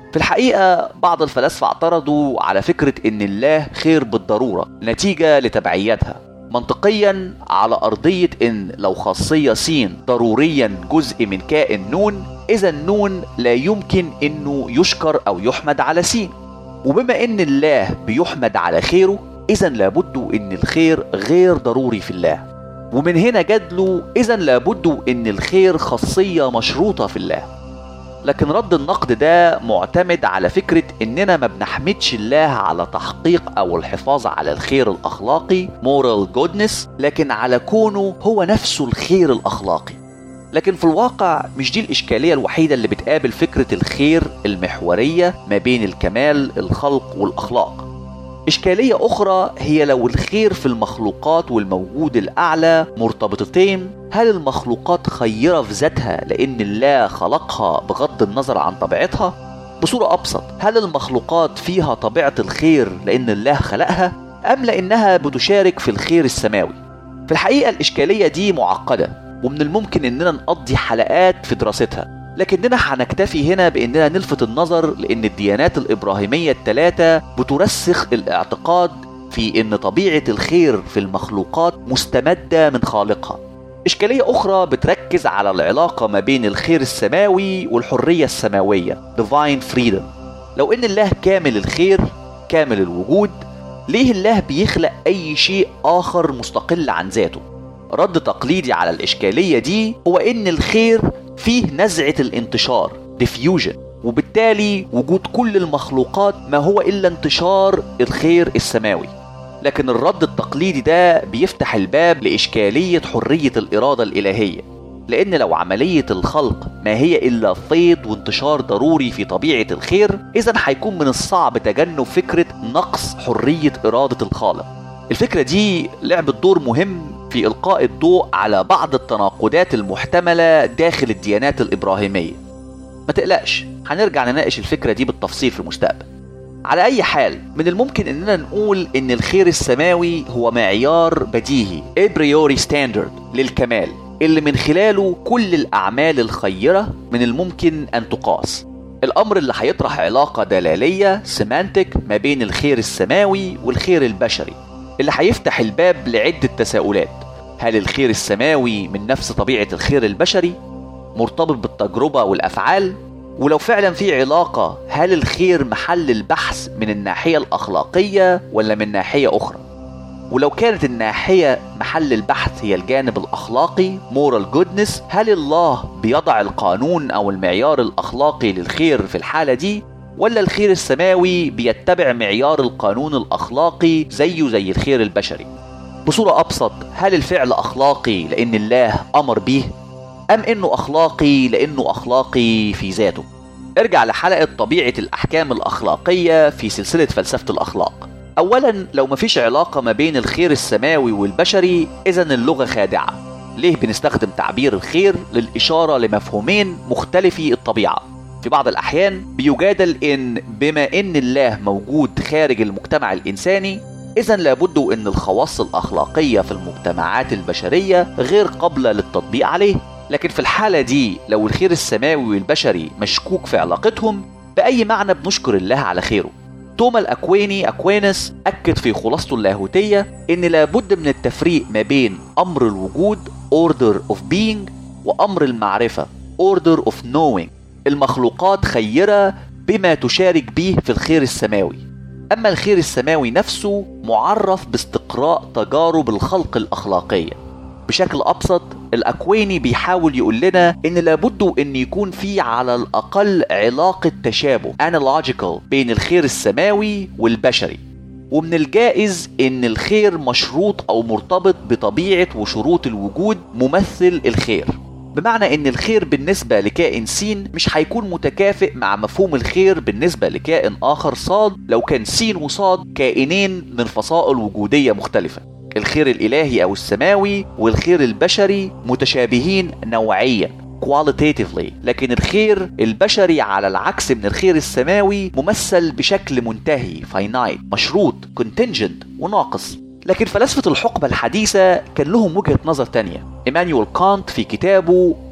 في الحقيقة بعض الفلاسفة اعترضوا على فكرة إن الله خير بالضرورة نتيجة لتبعياتها منطقيا على أرضية إن لو خاصية س ضروريا جزء من كائن نون إذا نون لا يمكن إنه يشكر أو يحمد على س وبما إن الله بيحمد على خيره إذا لابد إن الخير غير ضروري في الله ومن هنا جدله إذا لابد إن الخير خاصية مشروطة في الله لكن رد النقد ده معتمد على فكرة إننا ما بنحمدش الله على تحقيق أو الحفاظ على الخير الأخلاقي moral goodness لكن على كونه هو نفسه الخير الأخلاقي لكن في الواقع مش دي الإشكالية الوحيدة اللي بتقابل فكرة الخير المحورية ما بين الكمال الخلق والأخلاق إشكالية أخرى هي لو الخير في المخلوقات والموجود الأعلى مرتبطتين هل المخلوقات خيرة في ذاتها لأن الله خلقها بغض النظر عن طبيعتها؟ بصورة أبسط هل المخلوقات فيها طبيعة الخير لأن الله خلقها؟ أم لأنها بتشارك في الخير السماوي؟ في الحقيقة الإشكالية دي معقدة ومن الممكن إننا نقضي حلقات في دراستها لكننا هنكتفي هنا باننا نلفت النظر لان الديانات الابراهيميه الثلاثه بترسخ الاعتقاد في ان طبيعه الخير في المخلوقات مستمده من خالقها اشكاليه اخرى بتركز على العلاقه ما بين الخير السماوي والحريه السماويه divine freedom لو ان الله كامل الخير كامل الوجود ليه الله بيخلق اي شيء اخر مستقل عن ذاته رد تقليدي على الاشكاليه دي هو ان الخير فيه نزعة الانتشار diffusion وبالتالي وجود كل المخلوقات ما هو إلا انتشار الخير السماوي لكن الرد التقليدي ده بيفتح الباب لإشكالية حرية الإرادة الإلهية لأن لو عملية الخلق ما هي إلا فيض وانتشار ضروري في طبيعة الخير إذا هيكون من الصعب تجنب فكرة نقص حرية إرادة الخالق الفكرة دي لعبت دور مهم في إلقاء الضوء على بعض التناقضات المحتملة داخل الديانات الإبراهيمية ما تقلقش هنرجع نناقش الفكرة دي بالتفصيل في المستقبل على أي حال من الممكن إننا نقول إن الخير السماوي هو معيار بديهي إبريوري ستاندرد للكمال اللي من خلاله كل الأعمال الخيرة من الممكن أن تقاس الأمر اللي هيطرح علاقة دلالية سيمانتك ما بين الخير السماوي والخير البشري اللي هيفتح الباب لعدة تساؤلات هل الخير السماوي من نفس طبيعة الخير البشري؟ مرتبط بالتجربة والأفعال؟ ولو فعلا في علاقة هل الخير محل البحث من الناحية الأخلاقية ولا من ناحية أخرى؟ ولو كانت الناحية محل البحث هي الجانب الأخلاقي moral goodness هل الله بيضع القانون أو المعيار الأخلاقي للخير في الحالة دي ولا الخير السماوي بيتبع معيار القانون الأخلاقي زيه زي الخير البشري بصورة أبسط هل الفعل أخلاقي لأن الله أمر به أم إنه أخلاقي لأنه أخلاقي في ذاته ارجع لحلقة طبيعة الأحكام الأخلاقية في سلسلة فلسفة الأخلاق أولا لو مفيش علاقة ما بين الخير السماوي والبشري إذا اللغة خادعة ليه بنستخدم تعبير الخير للإشارة لمفهومين مختلفي الطبيعة في بعض الأحيان بيجادل إن بما إن الله موجود خارج المجتمع الإنساني إذا لابد أن الخواص الأخلاقية في المجتمعات البشرية غير قابلة للتطبيق عليه لكن في الحالة دي لو الخير السماوي والبشري مشكوك في علاقتهم بأي معنى بنشكر الله على خيره توما الأكويني أكوينس أكد في خلاصته اللاهوتية إن لابد من التفريق ما بين أمر الوجود order of being وأمر المعرفة order of knowing المخلوقات خيرة بما تشارك به في الخير السماوي أما الخير السماوي نفسه معرف باستقراء تجارب الخلق الأخلاقية بشكل أبسط الأكويني بيحاول يقول لنا إن لابد إن يكون في على الأقل علاقة تشابه analogical بين الخير السماوي والبشري ومن الجائز إن الخير مشروط أو مرتبط بطبيعة وشروط الوجود ممثل الخير بمعنى ان الخير بالنسبة لكائن س مش هيكون متكافئ مع مفهوم الخير بالنسبة لكائن اخر صاد لو كان س وصاد كائنين من فصائل وجودية مختلفة الخير الالهي او السماوي والخير البشري متشابهين نوعيا qualitatively لكن الخير البشري على العكس من الخير السماوي ممثل بشكل منتهي finite مشروط contingent وناقص لكن فلاسفة الحقبة الحديثة كان لهم وجهة نظر تانية إيمانويل كانت في كتابه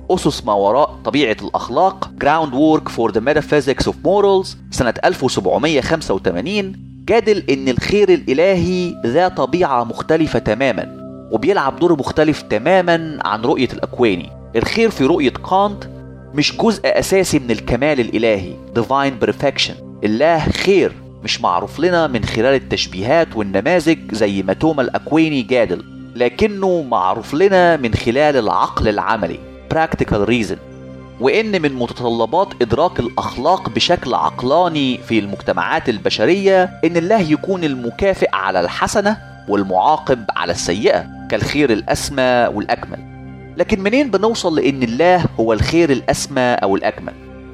أسس ما وراء طبيعة الأخلاق Groundwork for the Metaphysics of Morals سنة 1785 جادل إن الخير الإلهي ذا طبيعة مختلفة تماما وبيلعب دور مختلف تماما عن رؤية الأكواني الخير في رؤية كانت مش جزء أساسي من الكمال الإلهي Divine Perfection الله خير مش معروف لنا من خلال التشبيهات والنماذج زي ما توما الأكويني جادل لكنه معروف لنا من خلال العقل العملي Practical Reason وإن من متطلبات إدراك الأخلاق بشكل عقلاني في المجتمعات البشرية إن الله يكون المكافئ على الحسنة والمعاقب على السيئة كالخير الأسمى والأكمل لكن منين بنوصل لأن الله هو الخير الأسمى أو الأكمل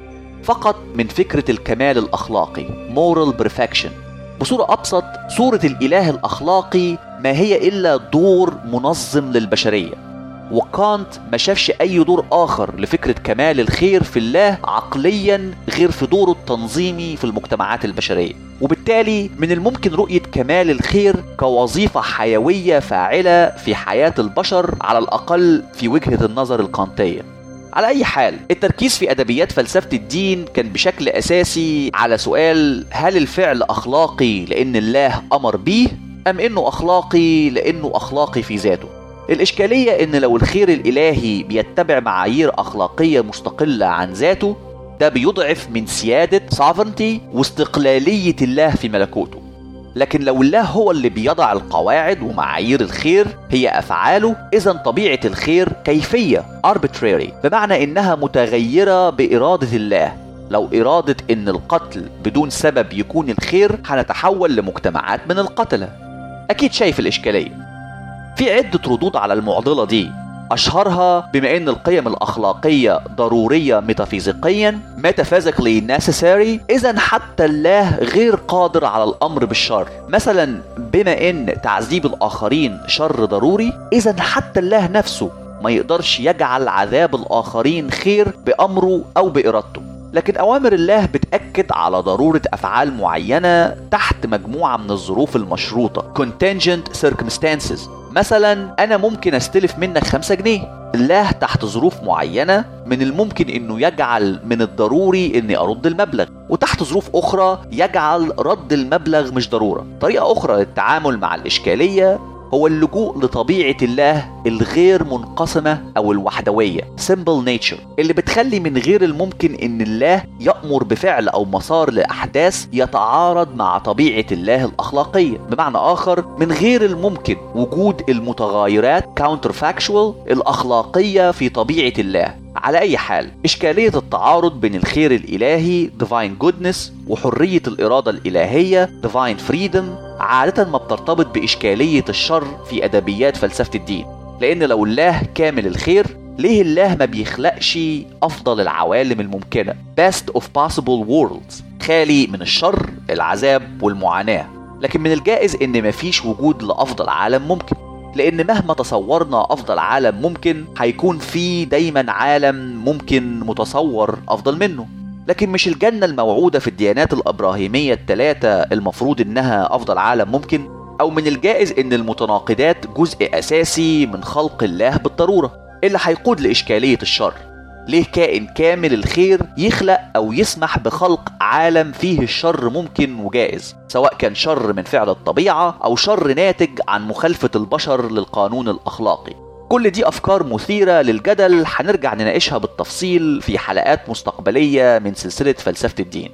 فقط من فكرة الكمال الأخلاقي moral perfection بصورة أبسط صورة الإله الأخلاقي ما هي إلا دور منظم للبشرية وكانت ما شافش أي دور آخر لفكرة كمال الخير في الله عقليا غير في دوره التنظيمي في المجتمعات البشرية وبالتالي من الممكن رؤية كمال الخير كوظيفة حيوية فاعلة في حياة البشر على الأقل في وجهة النظر الكانتية على أي حال التركيز في أدبيات فلسفة الدين كان بشكل أساسي على سؤال هل الفعل أخلاقي لأن الله أمر بيه أم إنه أخلاقي لأنه أخلاقي في ذاته الإشكالية إن لو الخير الإلهي بيتبع معايير أخلاقية مستقلة عن ذاته ده بيضعف من سيادة sovereignty واستقلالية الله في ملكوته لكن لو الله هو اللي بيضع القواعد ومعايير الخير هي أفعاله إذا طبيعة الخير كيفية arbitrary بمعنى إنها متغيرة بإرادة الله لو إرادة إن القتل بدون سبب يكون الخير هنتحول لمجتمعات من القتلة أكيد شايف الإشكالية في عدة ردود على المعضلة دي أشهرها بما أن القيم الأخلاقية ضرورية ميتافيزيقيا metaphysically necessary إذا حتى الله غير قادر على الأمر بالشر مثلا بما أن تعذيب الآخرين شر ضروري إذا حتى الله نفسه ما يقدرش يجعل عذاب الآخرين خير بأمره أو بإرادته لكن أوامر الله بتأكد على ضرورة أفعال معينة تحت مجموعة من الظروف المشروطة contingent circumstances مثلا أنا ممكن أستلف منك خمسة جنيه الله تحت ظروف معينة من الممكن أنه يجعل من الضروري أني أرد المبلغ وتحت ظروف أخرى يجعل رد المبلغ مش ضرورة طريقة أخرى للتعامل مع الإشكالية هو اللجوء لطبيعة الله الغير منقسمة أو الوحدوية simple nature اللي بتخلي من غير الممكن إن الله يأمر بفعل أو مسار لأحداث يتعارض مع طبيعة الله الأخلاقية بمعنى آخر من غير الممكن وجود المتغيرات counterfactual الأخلاقية في طبيعة الله على أي حال إشكالية التعارض بين الخير الإلهي divine goodness وحرية الإرادة الإلهية divine freedom عادة ما بترتبط بإشكالية الشر في أدبيات فلسفة الدين لأن لو الله كامل الخير ليه الله ما بيخلقش أفضل العوالم الممكنة best of possible worlds خالي من الشر العذاب والمعاناة لكن من الجائز إن مفيش وجود لأفضل عالم ممكن لأن مهما تصورنا أفضل عالم ممكن هيكون في دايما عالم ممكن متصور أفضل منه لكن مش الجنة الموعودة في الديانات الإبراهيمية الثلاثة المفروض إنها أفضل عالم ممكن أو من الجائز إن المتناقضات جزء أساسي من خلق الله بالضرورة اللي هيقود لإشكالية الشر ليه كائن كامل الخير يخلق أو يسمح بخلق عالم فيه الشر ممكن وجائز سواء كان شر من فعل الطبيعة أو شر ناتج عن مخالفة البشر للقانون الأخلاقي كل دي أفكار مثيرة للجدل هنرجع نناقشها بالتفصيل في حلقات مستقبلية من سلسلة فلسفة الدين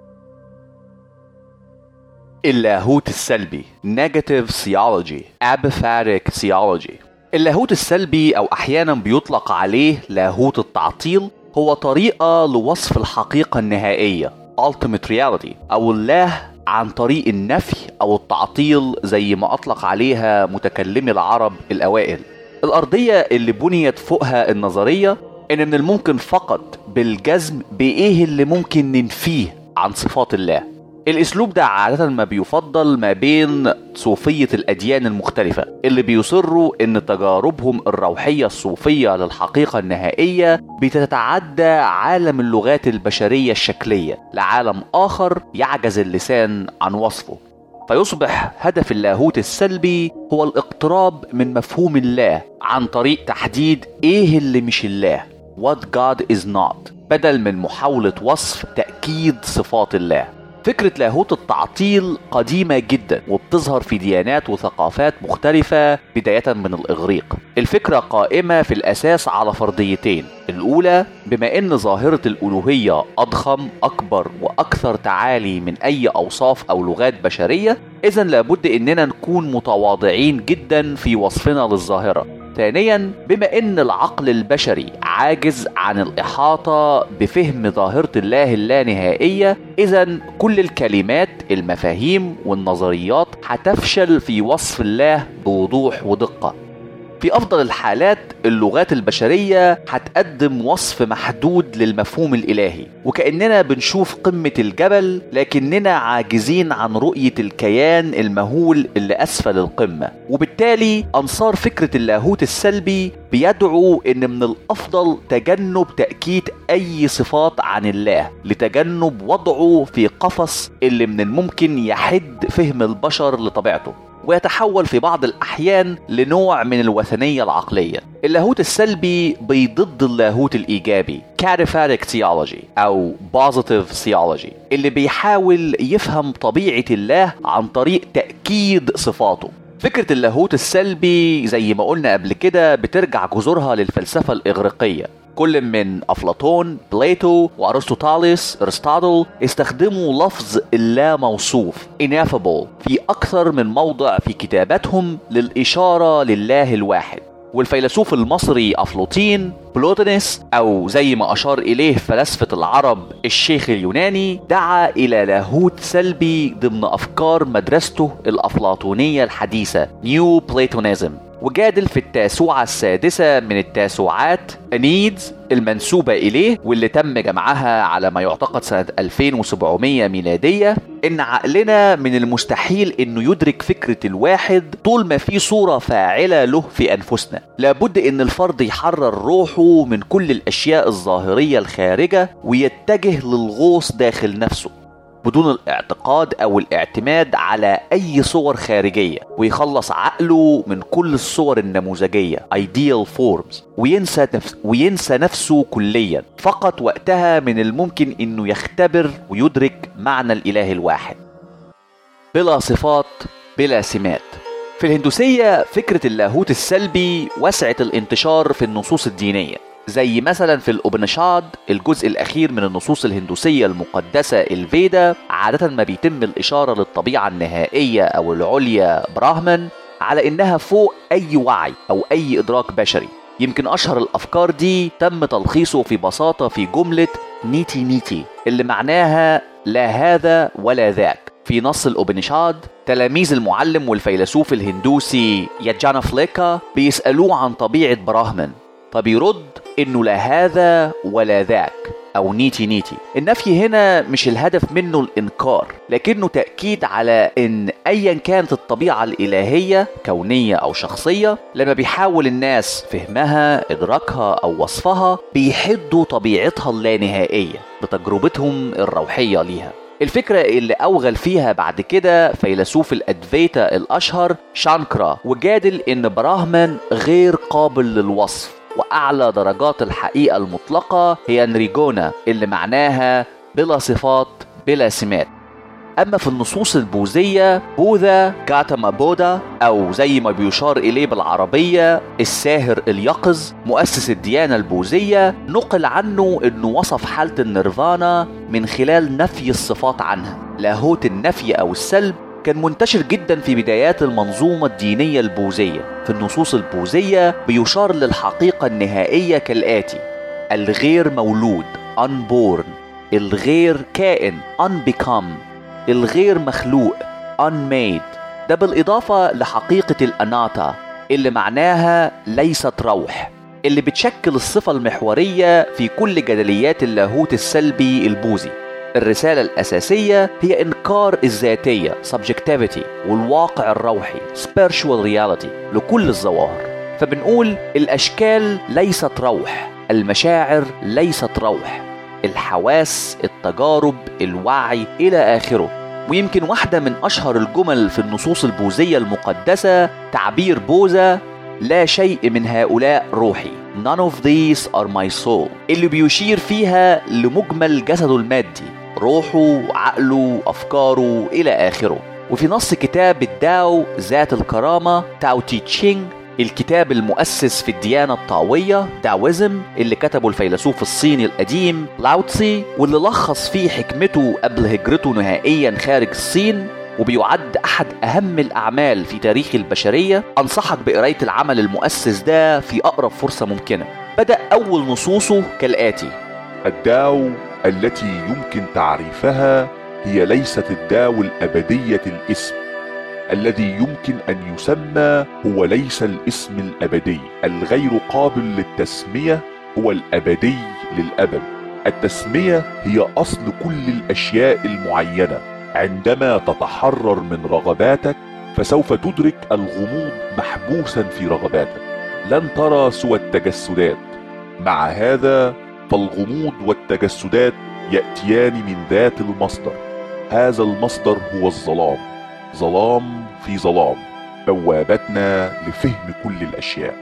اللاهوت السلبي Negative Theology Apophatic Theology اللاهوت السلبي أو أحيانا بيطلق عليه لاهوت التعطيل هو طريقة لوصف الحقيقة النهائية Ultimate Reality أو الله عن طريق النفي أو التعطيل زي ما أطلق عليها متكلمي العرب الأوائل الأرضية اللي بنيت فوقها النظرية إن من الممكن فقط بالجزم بإيه اللي ممكن ننفيه عن صفات الله الاسلوب ده عادة ما بيفضل ما بين صوفية الاديان المختلفة اللي بيصروا ان تجاربهم الروحية الصوفية للحقيقة النهائية بتتعدى عالم اللغات البشرية الشكلية لعالم اخر يعجز اللسان عن وصفه فيصبح هدف اللاهوت السلبي هو الاقتراب من مفهوم الله عن طريق تحديد ايه اللي مش الله what God is not بدل من محاولة وصف تأكيد صفات الله فكرة لاهوت التعطيل قديمة جدا وبتظهر في ديانات وثقافات مختلفة بداية من الإغريق الفكرة قائمة في الأساس على فرضيتين الأولى بما أن ظاهرة الألوهية أضخم أكبر وأكثر تعالي من أي أوصاف أو لغات بشرية إذا لابد أننا نكون متواضعين جدا في وصفنا للظاهرة ثانيا بما ان العقل البشري عاجز عن الاحاطه بفهم ظاهره الله اللانهائيه اذا كل الكلمات المفاهيم والنظريات هتفشل في وصف الله بوضوح ودقه في افضل الحالات اللغات البشريه هتقدم وصف محدود للمفهوم الالهي وكاننا بنشوف قمه الجبل لكننا عاجزين عن رؤيه الكيان المهول اللي اسفل القمه وبالتالي انصار فكره اللاهوت السلبي بيدعو ان من الافضل تجنب تاكيد اي صفات عن الله لتجنب وضعه في قفص اللي من الممكن يحد فهم البشر لطبيعته ويتحول في بعض الأحيان لنوع من الوثنية العقلية اللاهوت السلبي بيضد اللاهوت الإيجابي Cataphoric theology أو Positive theology اللي بيحاول يفهم طبيعة الله عن طريق تأكيد صفاته فكرة اللاهوت السلبي زي ما قلنا قبل كده بترجع جذورها للفلسفة الإغريقية كل من أفلاطون بليتو وأرسطوطاليس أرسطاطل استخدموا لفظ اللا موصوف ineffable في أكثر من موضع في كتاباتهم للإشارة لله الواحد والفيلسوف المصري أفلاطين بلوتونس أو زي ما أشار إليه فلاسفة العرب الشيخ اليوناني دعا إلى لاهوت سلبي ضمن أفكار مدرسته الأفلاطونية الحديثة نيو بلاتونيزم وجادل في التاسوعة السادسة من التاسوعات أنيدز المنسوبة إليه واللي تم جمعها على ما يعتقد سنة 2700 ميلادية إن عقلنا من المستحيل إنه يدرك فكرة الواحد طول ما في صورة فاعلة له في أنفسنا لابد إن الفرد يحرر روحه من كل الأشياء الظاهرية الخارجة ويتجه للغوص داخل نفسه بدون الاعتقاد او الاعتماد على اي صور خارجيه ويخلص عقله من كل الصور النموذجيه ideal forms وينسى نفس وينسى نفسه كليا فقط وقتها من الممكن انه يختبر ويدرك معنى الاله الواحد بلا صفات بلا سمات في الهندوسية فكرة اللاهوت السلبي وسعت الانتشار في النصوص الدينية زي مثلا في الأوبنشاد الجزء الأخير من النصوص الهندوسية المقدسة الفيدا عادة ما بيتم الإشارة للطبيعة النهائية أو العليا براهمن على إنها فوق أي وعي أو أي إدراك بشري يمكن أشهر الأفكار دي تم تلخيصه في بساطة في جملة نيتي نيتي اللي معناها لا هذا ولا ذاك في نص الأوبنشاد تلاميذ المعلم والفيلسوف الهندوسي ياجانا فليكا بيسألوه عن طبيعة براهمن فبيرد انه لا هذا ولا ذاك او نيتي نيتي النفي هنا مش الهدف منه الانكار لكنه تاكيد على ان ايا كانت الطبيعه الالهيه كونيه او شخصيه لما بيحاول الناس فهمها ادراكها او وصفها بيحدوا طبيعتها اللانهائيه بتجربتهم الروحيه ليها الفكرة اللي أوغل فيها بعد كده فيلسوف الأدفيتا الأشهر شانكرا وجادل إن براهمن غير قابل للوصف وأعلى درجات الحقيقة المطلقة هي نريجونا اللي معناها بلا صفات بلا سمات أما في النصوص البوذية بوذا جاتاما بودا أو زي ما بيشار إليه بالعربية الساهر اليقظ مؤسس الديانة البوذية نقل عنه أنه وصف حالة النيرفانا من خلال نفي الصفات عنها لاهوت النفي أو السلب كان منتشر جدا في بدايات المنظومة الدينية البوذية في النصوص البوذية بيشار للحقيقة النهائية كالآتي الغير مولود unborn الغير كائن unbecome الغير مخلوق unmade ده بالإضافة لحقيقة الأناتا اللي معناها ليست روح اللي بتشكل الصفة المحورية في كل جدليات اللاهوت السلبي البوذي الرسالة الأساسية هي إنكار الذاتية subjectivity والواقع الروحي spiritual reality لكل الظواهر فبنقول الأشكال ليست روح المشاعر ليست روح الحواس التجارب الوعي إلى آخره ويمكن واحدة من أشهر الجمل في النصوص البوذية المقدسة تعبير بوذا لا شيء من هؤلاء روحي None of these are my soul اللي بيشير فيها لمجمل جسده المادي روحه عقله أفكاره إلى آخره وفي نص كتاب الداو ذات الكرامة تاو تي تشينج الكتاب المؤسس في الديانة الطاوية داويزم اللي كتبه الفيلسوف الصيني القديم لاوتسي واللي لخص فيه حكمته قبل هجرته نهائيا خارج الصين وبيعد أحد أهم الأعمال في تاريخ البشرية أنصحك بقراية العمل المؤسس ده في أقرب فرصة ممكنة بدأ أول نصوصه كالآتي الداو التي يمكن تعريفها هي ليست الداو الأبدية الاسم الذي يمكن أن يسمى هو ليس الاسم الأبدي الغير قابل للتسمية هو الأبدي للأبد التسمية هي أصل كل الأشياء المعينة عندما تتحرر من رغباتك فسوف تدرك الغموض محبوسا في رغباتك لن ترى سوى التجسدات مع هذا فالغموض والتجسدات ياتيان من ذات المصدر هذا المصدر هو الظلام ظلام في ظلام بوابتنا لفهم كل الاشياء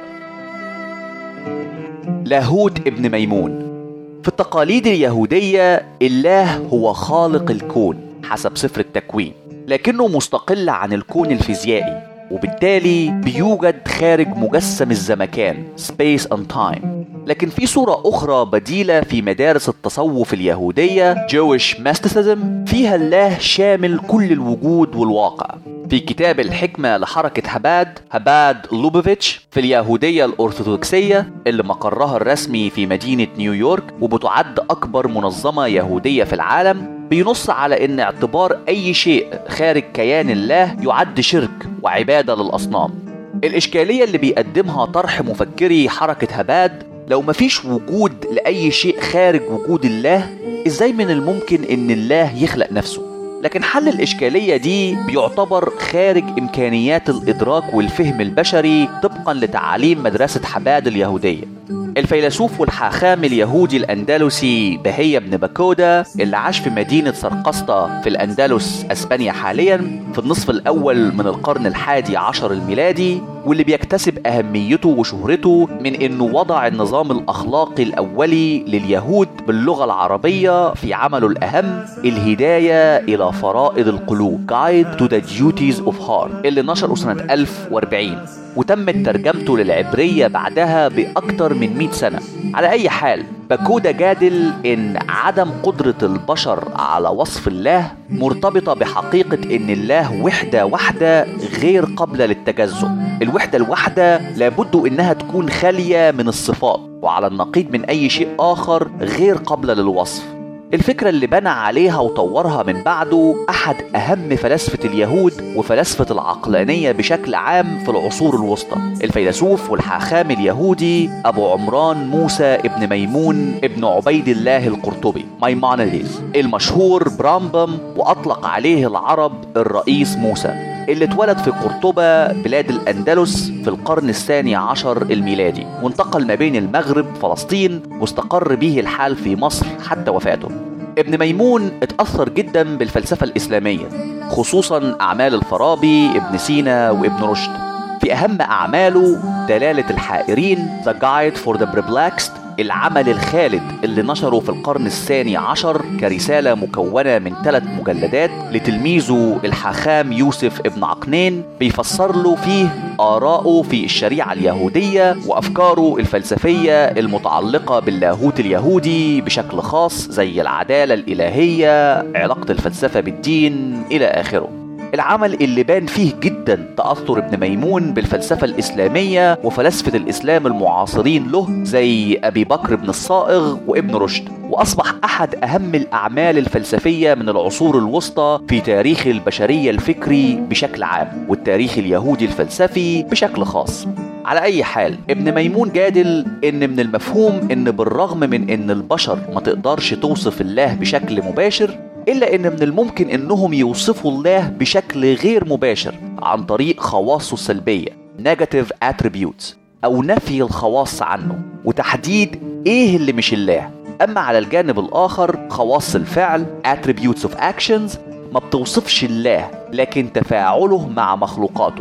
لاهوت ابن ميمون في التقاليد اليهودية الله هو خالق الكون حسب سفر التكوين لكنه مستقل عن الكون الفيزيائي وبالتالي بيوجد خارج مجسم الزمكان Space and Time لكن في صورة أخرى بديلة في مدارس التصوف اليهودية Jewish Mysticism فيها الله شامل كل الوجود والواقع في كتاب الحكمة لحركة هباد هباد لوبوفيتش في اليهودية الأرثوذكسية اللي مقرها الرسمي في مدينة نيويورك وبتعد أكبر منظمة يهودية في العالم بينص على ان اعتبار اي شيء خارج كيان الله يعد شرك وعباده للاصنام الاشكاليه اللي بيقدمها طرح مفكري حركه هباد لو مفيش وجود لاي شيء خارج وجود الله ازاي من الممكن ان الله يخلق نفسه لكن حل الإشكالية دي بيعتبر خارج إمكانيات الإدراك والفهم البشري طبقا لتعاليم مدرسة حباد اليهودية الفيلسوف والحاخام اليهودي الأندلسي بهية بن باكودا اللي عاش في مدينة سرقسطة في الأندلس أسبانيا حاليا في النصف الأول من القرن الحادي عشر الميلادي واللي بيكتسب أهميته وشهرته من إنه وضع النظام الأخلاقي الأولي لليهود باللغة العربية في عمله الأهم الهداية إلى فرائض القلوب Guide to the Duties of Heart اللي نشره سنة 1040 وتمت ترجمته للعبرية بعدها بأكثر من 100 سنة على أي حال باكودا جادل إن عدم قدرة البشر على وصف الله مرتبطة بحقيقة إن الله وحدة واحدة غير قابلة للتجزؤ الوحدة الواحدة لابد إنها تكون خالية من الصفات وعلى النقيض من أي شيء آخر غير قابلة للوصف الفكرة اللي بنى عليها وطورها من بعده أحد أهم فلاسفة اليهود وفلاسفة العقلانية بشكل عام في العصور الوسطى الفيلسوف والحاخام اليهودي أبو عمران موسى ابن ميمون ابن عبيد الله القرطبي مايمونيديز المشهور برامبم وأطلق عليه العرب الرئيس موسى اللي اتولد في قرطبة بلاد الأندلس في القرن الثاني عشر الميلادي وانتقل ما بين المغرب فلسطين واستقر به الحال في مصر حتى وفاته ابن ميمون اتأثر جدا بالفلسفة الإسلامية خصوصا أعمال الفارابي ابن سينا وابن رشد في أهم أعماله دلالة الحائرين The Guide for the Perplexed العمل الخالد اللي نشره في القرن الثاني عشر كرسالة مكونة من ثلاث مجلدات لتلميذه الحاخام يوسف ابن عقنين بيفسر له فيه آراءه في الشريعة اليهودية وأفكاره الفلسفية المتعلقة باللاهوت اليهودي بشكل خاص زي العدالة الإلهية علاقة الفلسفة بالدين إلى آخره العمل اللي بان فيه جدا تأثر ابن ميمون بالفلسفة الإسلامية وفلاسفة الإسلام المعاصرين له زي أبي بكر بن الصائغ وابن رشد وأصبح أحد أهم الأعمال الفلسفية من العصور الوسطى في تاريخ البشرية الفكري بشكل عام والتاريخ اليهودي الفلسفي بشكل خاص على أي حال ابن ميمون جادل إن من المفهوم إن بالرغم من إن البشر ما تقدرش توصف الله بشكل مباشر إلا إن من الممكن إنهم يوصفوا الله بشكل غير مباشر عن طريق خواصه السلبية negative attributes أو نفي الخواص عنه وتحديد إيه اللي مش الله أما على الجانب الآخر خواص الفعل attributes of actions ما بتوصفش الله لكن تفاعله مع مخلوقاته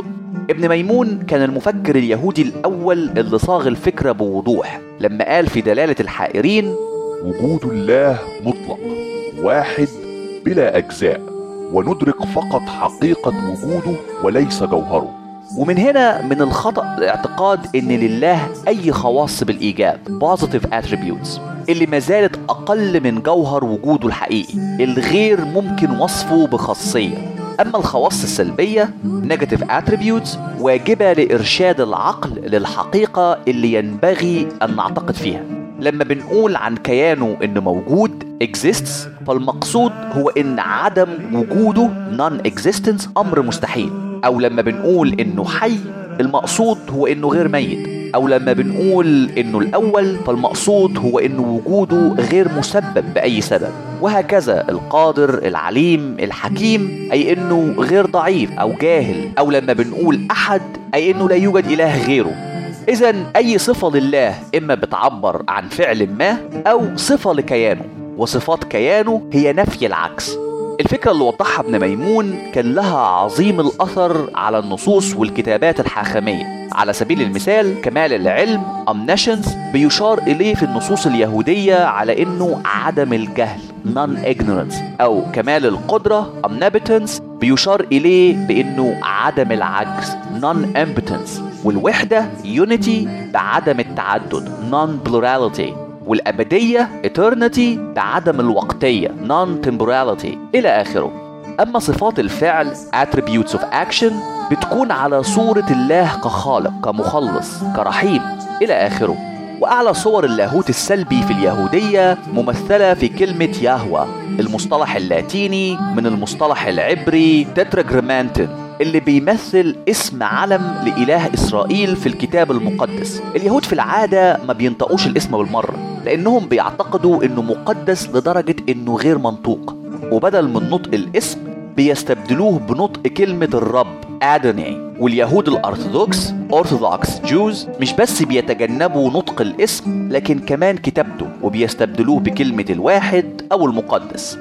ابن ميمون كان المفكر اليهودي الأول اللي صاغ الفكرة بوضوح لما قال في دلالة الحائرين وجود الله مطلق واحد بلا أجزاء وندرك فقط حقيقة وجوده وليس جوهره ومن هنا من الخطأ الاعتقاد ان لله اي خواص بالايجاب positive attributes اللي ما زالت اقل من جوهر وجوده الحقيقي الغير ممكن وصفه بخاصية اما الخواص السلبية negative attributes واجبة لارشاد العقل للحقيقة اللي ينبغي ان نعتقد فيها لما بنقول عن كيانه انه موجود exists فالمقصود هو ان عدم وجوده non-existence امر مستحيل او لما بنقول انه حي المقصود هو انه غير ميت او لما بنقول انه الاول فالمقصود هو انه وجوده غير مسبب باي سبب وهكذا القادر العليم الحكيم اي انه غير ضعيف او جاهل او لما بنقول احد اي انه لا يوجد اله غيره اذا اي صفه لله اما بتعبر عن فعل ما او صفه لكيانه وصفات كيانه هي نفي العكس الفكرة اللي وضحها ابن ميمون كان لها عظيم الأثر على النصوص والكتابات الحاخامية على سبيل المثال كمال العلم omniscience بيشار إليه في النصوص اليهودية على إنه عدم الجهل non-ignorance أو كمال القدرة omnipotence بيشار إليه بإنه عدم العجز non-impotence والوحدة unity بعدم التعدد non-plurality والأبدية eternity بعدم الوقتية non-temporality إلى آخره أما صفات الفعل attributes of action بتكون على صورة الله كخالق كمخلص كرحيم إلى آخره وأعلى صور اللاهوت السلبي في اليهودية ممثلة في كلمة يهوى المصطلح اللاتيني من المصطلح العبري تتراجرامانتن اللي بيمثل اسم علم لإله إسرائيل في الكتاب المقدس اليهود في العادة ما بينطقوش الاسم بالمرة لأنهم بيعتقدوا إنه مقدس لدرجة إنه غير منطوق وبدل من نطق الاسم بيستبدلوه بنطق كلمة الرب أدوني واليهود الأرثوذكس أرثوذكس جوز مش بس بيتجنبوا نطق الاسم لكن كمان كتابته وبيستبدلوه بكلمة الواحد أو المقدس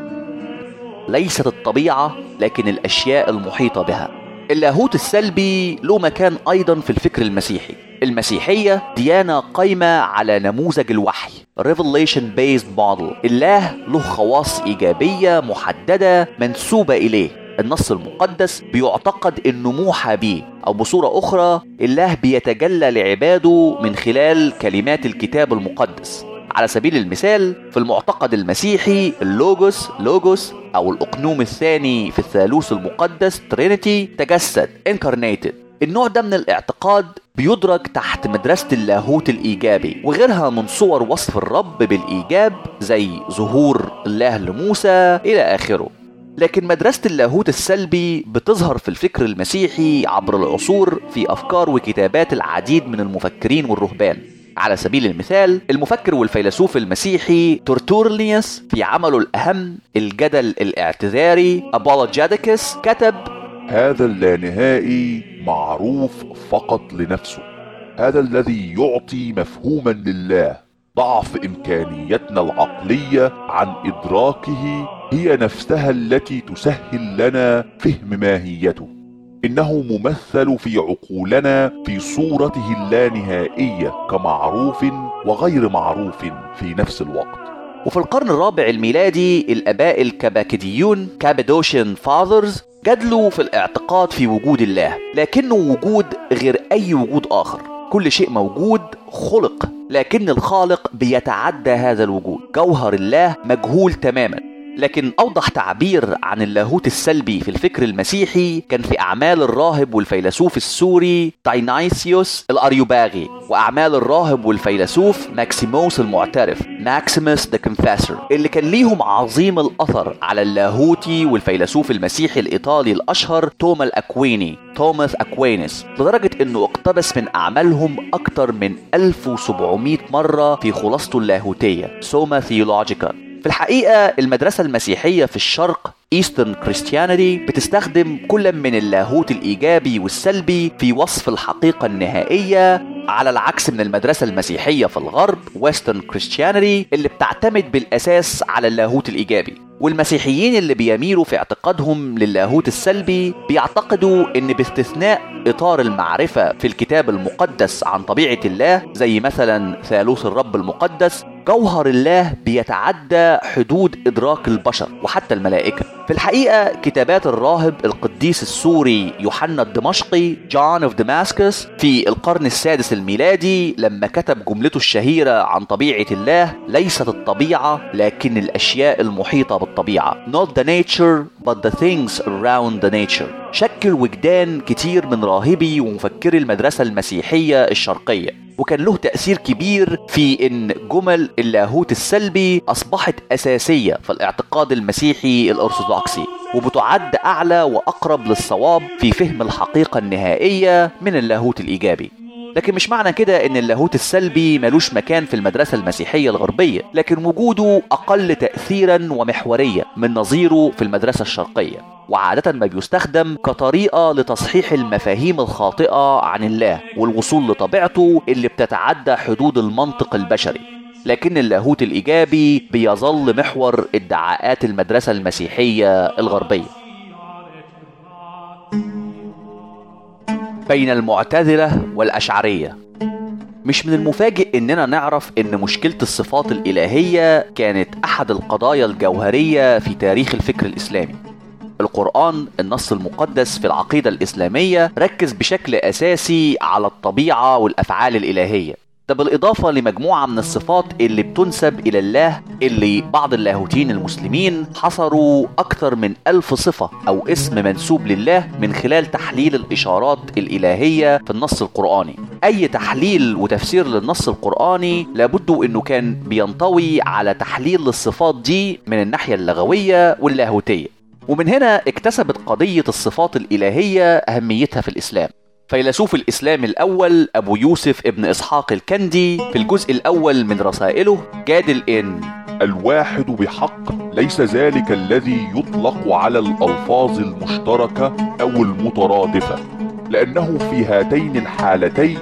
ليست الطبيعة لكن الأشياء المحيطة بها اللاهوت السلبي له مكان أيضا في الفكر المسيحي المسيحية ديانة قايمة على نموذج الوحي Revelation based model الله له خواص إيجابية محددة منسوبة إليه النص المقدس بيعتقد انه موحى به او بصوره اخرى الله بيتجلى لعباده من خلال كلمات الكتاب المقدس على سبيل المثال في المعتقد المسيحي اللوجوس لوجوس او الاقنوم الثاني في الثالوث المقدس ترينيتي تجسد incarnated النوع ده من الاعتقاد بيدرج تحت مدرسة اللاهوت الإيجابي وغيرها من صور وصف الرب بالإيجاب زي ظهور الله لموسى إلى آخره لكن مدرسة اللاهوت السلبي بتظهر في الفكر المسيحي عبر العصور في أفكار وكتابات العديد من المفكرين والرهبان على سبيل المثال المفكر والفيلسوف المسيحي تورتورليوس في عمله الأهم الجدل الاعتذاري أبولوجيتيكس كتب هذا اللانهائي معروف فقط لنفسه هذا الذي يعطي مفهوما لله ضعف امكانيتنا العقليه عن ادراكه هي نفسها التي تسهل لنا فهم ماهيته انه ممثل في عقولنا في صورته اللانهائيه كمعروف وغير معروف في نفس الوقت وفي القرن الرابع الميلادي الآباء الكباكديون كابادوشن فاذرز جدلوا في الاعتقاد في وجود الله لكنه وجود غير أي وجود آخر كل شيء موجود خلق لكن الخالق بيتعدى هذا الوجود جوهر الله مجهول تماما لكن أوضح تعبير عن اللاهوت السلبي في الفكر المسيحي كان في أعمال الراهب والفيلسوف السوري داينايسيوس الأريوباغي وأعمال الراهب والفيلسوف ماكسيموس المعترف ماكسيموس ذا كونفاسور اللي كان ليهم عظيم الأثر على اللاهوتي والفيلسوف المسيحي الإيطالي الأشهر توما الأكويني توماس أكوينس لدرجة أنه اقتبس من أعمالهم أكثر من 1700 مرة في خلاصته اللاهوتية سوما ثيولوجيكا في الحقيقة المدرسة المسيحية في الشرق Eastern Christianity بتستخدم كل من اللاهوت الإيجابي والسلبي في وصف الحقيقة النهائية على العكس من المدرسة المسيحية في الغرب Western Christianity اللي بتعتمد بالأساس على اللاهوت الإيجابي والمسيحيين اللي بيميلوا في اعتقادهم للاهوت السلبي بيعتقدوا ان باستثناء اطار المعرفة في الكتاب المقدس عن طبيعة الله زي مثلا ثالوث الرب المقدس جوهر الله بيتعدى حدود ادراك البشر وحتى الملائكه في الحقيقه كتابات الراهب القديس السوري يوحنا الدمشقي جون اوف دماسكس في القرن السادس الميلادي لما كتب جملته الشهيره عن طبيعه الله ليست الطبيعه لكن الاشياء المحيطه بالطبيعه not the nature but the things around the nature شكل وجدان كتير من راهبي ومفكري المدرسه المسيحيه الشرقيه وكان له تأثير كبير في إن جمل اللاهوت السلبي أصبحت أساسية في الاعتقاد المسيحي الأرثوذكسي وبتعد أعلى وأقرب للصواب في فهم الحقيقة النهائية من اللاهوت الإيجابي لكن مش معنى كده ان اللاهوت السلبي ملوش مكان في المدرسة المسيحية الغربية لكن وجوده اقل تأثيرا ومحورية من نظيره في المدرسة الشرقية وعادة ما بيستخدم كطريقة لتصحيح المفاهيم الخاطئة عن الله والوصول لطبيعته اللي بتتعدى حدود المنطق البشري لكن اللاهوت الإيجابي بيظل محور ادعاءات المدرسة المسيحية الغربية بين المعتزلة والأشعرية مش من المفاجئ إننا نعرف إن مشكلة الصفات الإلهية كانت أحد القضايا الجوهرية في تاريخ الفكر الإسلامي القرآن النص المقدس في العقيدة الإسلامية ركز بشكل أساسي على الطبيعة والأفعال الإلهية ده بالإضافة لمجموعة من الصفات اللي بتنسب إلى الله اللي بعض اللاهوتيين المسلمين حصروا أكثر من ألف صفة أو اسم منسوب لله من خلال تحليل الإشارات الإلهية في النص القرآني أي تحليل وتفسير للنص القرآني لابد أنه كان بينطوي على تحليل للصفات دي من الناحية اللغوية واللاهوتية ومن هنا اكتسبت قضية الصفات الإلهية أهميتها في الإسلام فيلسوف الإسلام الأول أبو يوسف ابن إسحاق الكندي في الجزء الأول من رسائله جادل إن الواحد بحق ليس ذلك الذي يطلق على الألفاظ المشتركة أو المترادفة لأنه في هاتين الحالتين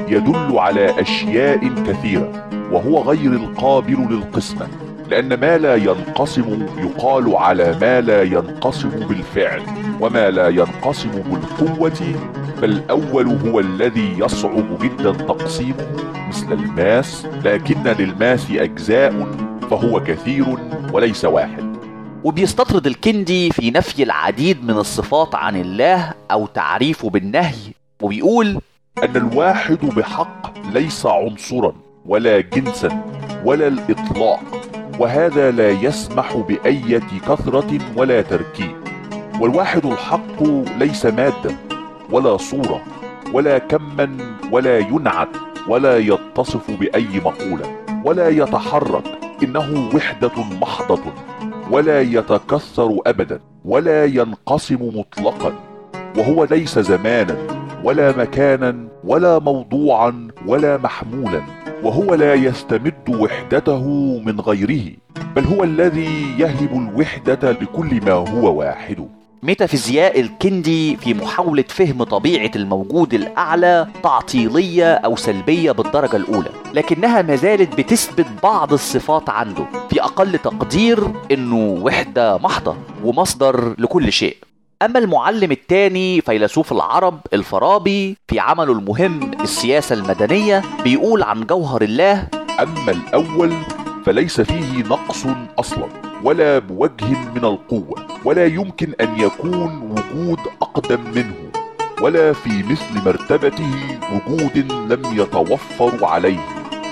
يدل على أشياء كثيرة وهو غير القابل للقسمة لأن ما لا ينقسم يقال على ما لا ينقسم بالفعل وما لا ينقسم بالقوة فالأول هو الذي يصعب جدا تقسيمه مثل الماس لكن للماس أجزاء فهو كثير وليس واحد وبيستطرد الكندي في نفي العديد من الصفات عن الله أو تعريفه بالنهي وبيقول أن الواحد بحق ليس عنصرا ولا جنسا ولا الإطلاق وهذا لا يسمح بأية كثرة ولا تركيب والواحد الحق ليس مادة ولا صورة ولا كما ولا ينعت ولا يتصف بأي مقولة ولا يتحرك إنه وحدة محضة ولا يتكثر أبدا ولا ينقسم مطلقا وهو ليس زمانا ولا مكانا ولا موضوعا ولا محمولا وهو لا يستمد وحدته من غيره بل هو الذي يهب الوحدة لكل ما هو واحد ميتافيزياء الكندي في محاولة فهم طبيعة الموجود الأعلى تعطيلية أو سلبية بالدرجة الأولى لكنها ما زالت بتثبت بعض الصفات عنده في أقل تقدير إنه وحدة محضة ومصدر لكل شيء أما المعلم الثاني فيلسوف العرب الفارابي في عمله المهم السياسة المدنية بيقول عن جوهر الله أما الأول فليس فيه نقص أصلا ولا بوجه من القوة ولا يمكن أن يكون وجود أقدم منه ولا في مثل مرتبته وجود لم يتوفر عليه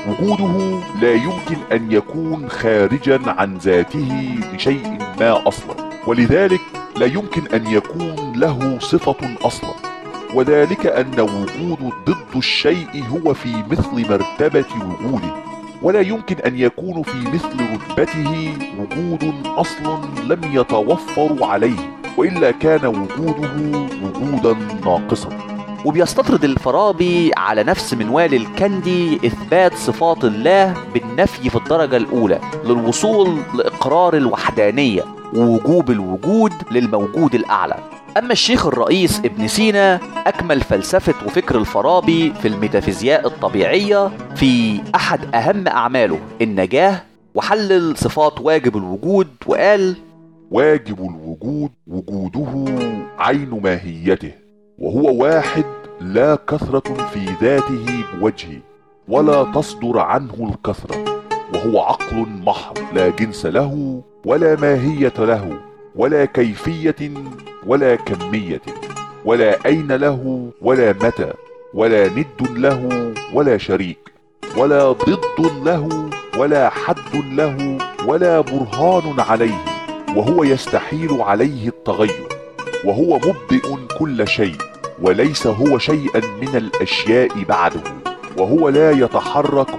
وجوده لا يمكن أن يكون خارجا عن ذاته لشيء ما أصلا ولذلك لا يمكن أن يكون له صفة أصلا وذلك أن وجود ضد الشيء هو في مثل مرتبة وجوده ولا يمكن أن يكون في مثل رتبته وجود أصل لم يتوفر عليه وإلا كان وجوده وجودا ناقصا وبيستطرد الفارابي على نفس منوال الكندي إثبات صفات الله بالنفي في الدرجة الأولى للوصول لإقرار الوحدانية ووجوب الوجود للموجود الأعلى أما الشيخ الرئيس ابن سينا أكمل فلسفة وفكر الفارابي في الميتافيزياء الطبيعية في أحد أهم أعماله النجاة وحلل صفات واجب الوجود وقال واجب الوجود وجوده عين ماهيته وهو واحد لا كثرة في ذاته بوجهه ولا تصدر عنه الكثرة وهو عقل محض لا جنس له ولا ماهية له ولا كيفية ولا كمية ولا أين له ولا متى ولا ند له ولا شريك ولا ضد له ولا حد له ولا برهان عليه وهو يستحيل عليه التغير وهو مبدئ كل شيء وليس هو شيئا من الاشياء بعده وهو لا يتحرك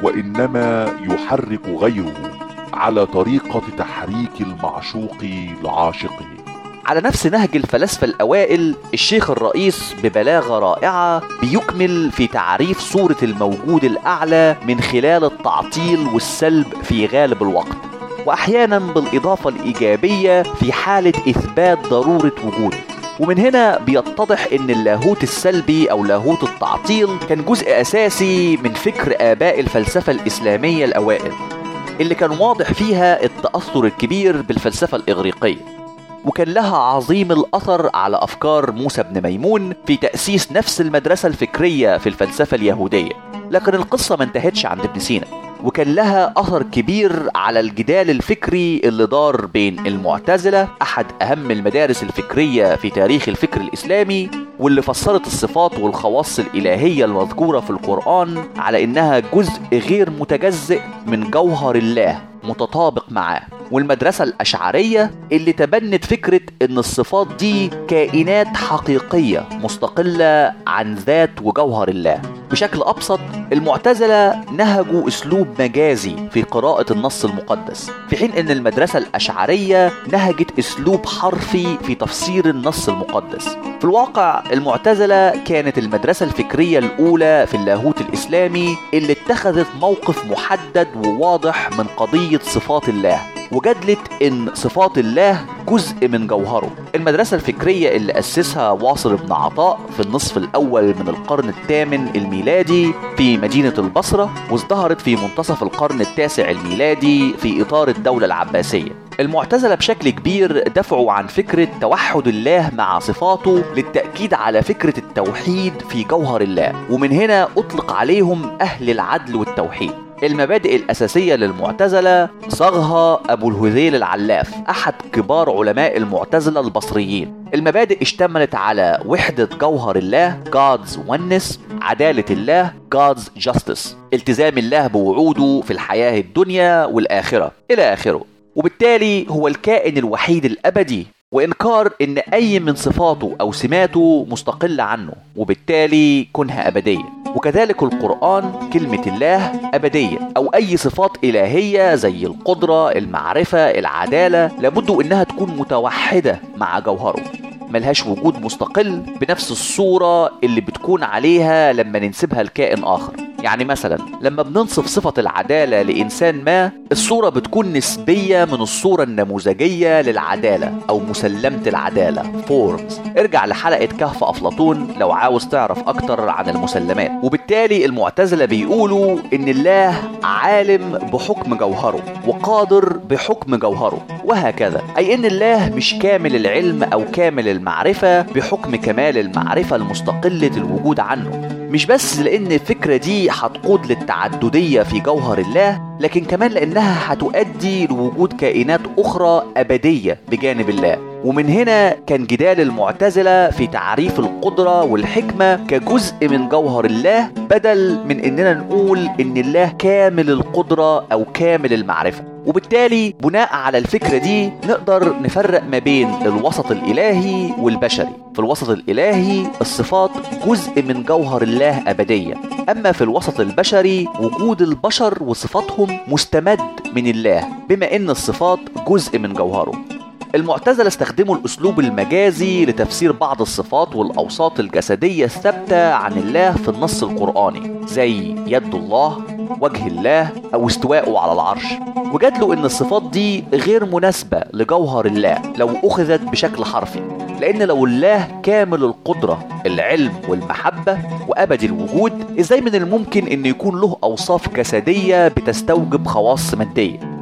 وانما يحرك غيره على طريقه تحريك المعشوق لعاشقه على نفس نهج الفلاسفة الأوائل الشيخ الرئيس ببلاغة رائعة بيكمل في تعريف صورة الموجود الأعلى من خلال التعطيل والسلب في غالب الوقت وأحيانا بالإضافة الإيجابية في حالة إثبات ضرورة وجوده ومن هنا بيتضح ان اللاهوت السلبي او لاهوت التعطيل كان جزء اساسي من فكر اباء الفلسفه الاسلاميه الاوائل اللي كان واضح فيها التاثر الكبير بالفلسفه الاغريقيه وكان لها عظيم الأثر على أفكار موسى بن ميمون في تأسيس نفس المدرسة الفكرية في الفلسفة اليهودية لكن القصة ما انتهتش عند ابن سينا وكان لها أثر كبير على الجدال الفكري اللي دار بين المعتزلة أحد أهم المدارس الفكرية في تاريخ الفكر الإسلامي واللي فسرت الصفات والخواص الإلهية المذكورة في القرآن على إنها جزء غير متجزئ من جوهر الله متطابق معاه والمدرسة الأشعرية اللي تبنت فكرة إن الصفات دي كائنات حقيقية مستقلة عن ذات وجوهر الله بشكل أبسط المعتزلة نهجوا أسلوب مجازي في قراءة النص المقدس في حين أن المدرسة الأشعرية نهجت أسلوب حرفي في تفسير النص المقدس في الواقع المعتزلة كانت المدرسة الفكرية الأولى في اللاهوت الإسلامي اللي اتخذت موقف محدد وواضح من قضية صفات الله وجدلت ان صفات الله جزء من جوهره المدرسة الفكرية اللي أسسها واصل بن عطاء في النصف الأول من القرن الثامن الميلادي في مدينة البصرة وازدهرت في منتصف القرن التاسع الميلادي في إطار الدولة العباسية المعتزلة بشكل كبير دفعوا عن فكرة توحد الله مع صفاته للتأكيد على فكرة التوحيد في جوهر الله ومن هنا أطلق عليهم أهل العدل والتوحيد المبادئ الأساسية للمعتزلة صاغها أبو الهذيل العلاف أحد كبار علماء المعتزلة البصريين المبادئ اشتملت على وحدة جوهر الله God's oneness عدالة الله God's justice التزام الله بوعوده في الحياة الدنيا والآخرة إلى آخره وبالتالي هو الكائن الوحيد الأبدي وإنكار إن أي من صفاته أو سماته مستقلة عنه وبالتالي كونها أبدية وكذلك القرآن كلمة الله أبدية أو أي صفات إلهية زي القدرة المعرفة العدالة لابد إنها تكون متوحدة مع جوهره ملهاش وجود مستقل بنفس الصورة اللي بتكون عليها لما ننسبها لكائن آخر يعني مثلا لما بننصف صفة العدالة لإنسان ما الصورة بتكون نسبية من الصورة النموذجية للعدالة أو مسلمة العدالة فورمز ارجع لحلقة كهف أفلاطون لو عاوز تعرف أكتر عن المسلمات وبالتالي المعتزلة بيقولوا إن الله عالم بحكم جوهره وقادر بحكم جوهره وهكذا أي إن الله مش كامل العلم أو كامل المعرفة بحكم كمال المعرفة المستقلة الوجود عنه مش بس لأن الفكرة دي هتقود للتعددية في جوهر الله لكن كمان لأنها هتؤدي لوجود كائنات أخرى أبدية بجانب الله ومن هنا كان جدال المعتزلة في تعريف القدرة والحكمة كجزء من جوهر الله بدل من إننا نقول إن الله كامل القدرة أو كامل المعرفة وبالتالي بناء على الفكرة دي نقدر نفرق ما بين الوسط الإلهي والبشري في الوسط الإلهي الصفات جزء من جوهر الله أبديا أما في الوسط البشري وجود البشر وصفاتهم مستمد من الله بما إن الصفات جزء من جوهره المعتزلة استخدموا الأسلوب المجازي لتفسير بعض الصفات والأوساط الجسدية الثابتة عن الله في النص القرآني زي يد الله وجه الله أو استواءه على العرش وجدلوا إن الصفات دي غير مناسبة لجوهر الله لو أخذت بشكل حرفي لأن لو الله كامل القدرة العلم والمحبة وأبد الوجود إزاي من الممكن إن يكون له أوصاف جسدية بتستوجب خواص مادية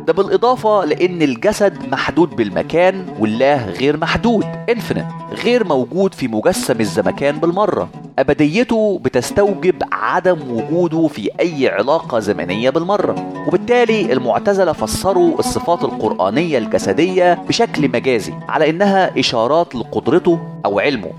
ده بالإضافة لأن الجسد محدود بالمكان والله غير محدود infinite غير موجود في مجسم الزمكان بالمرة أبديته بتستوجب عدم وجوده في أي علاقة زمنية بالمرة وبالتالي المعتزلة فسروا الصفات القرآنية الجسدية بشكل مجازي على إنها إشارات لقدرته أو علمه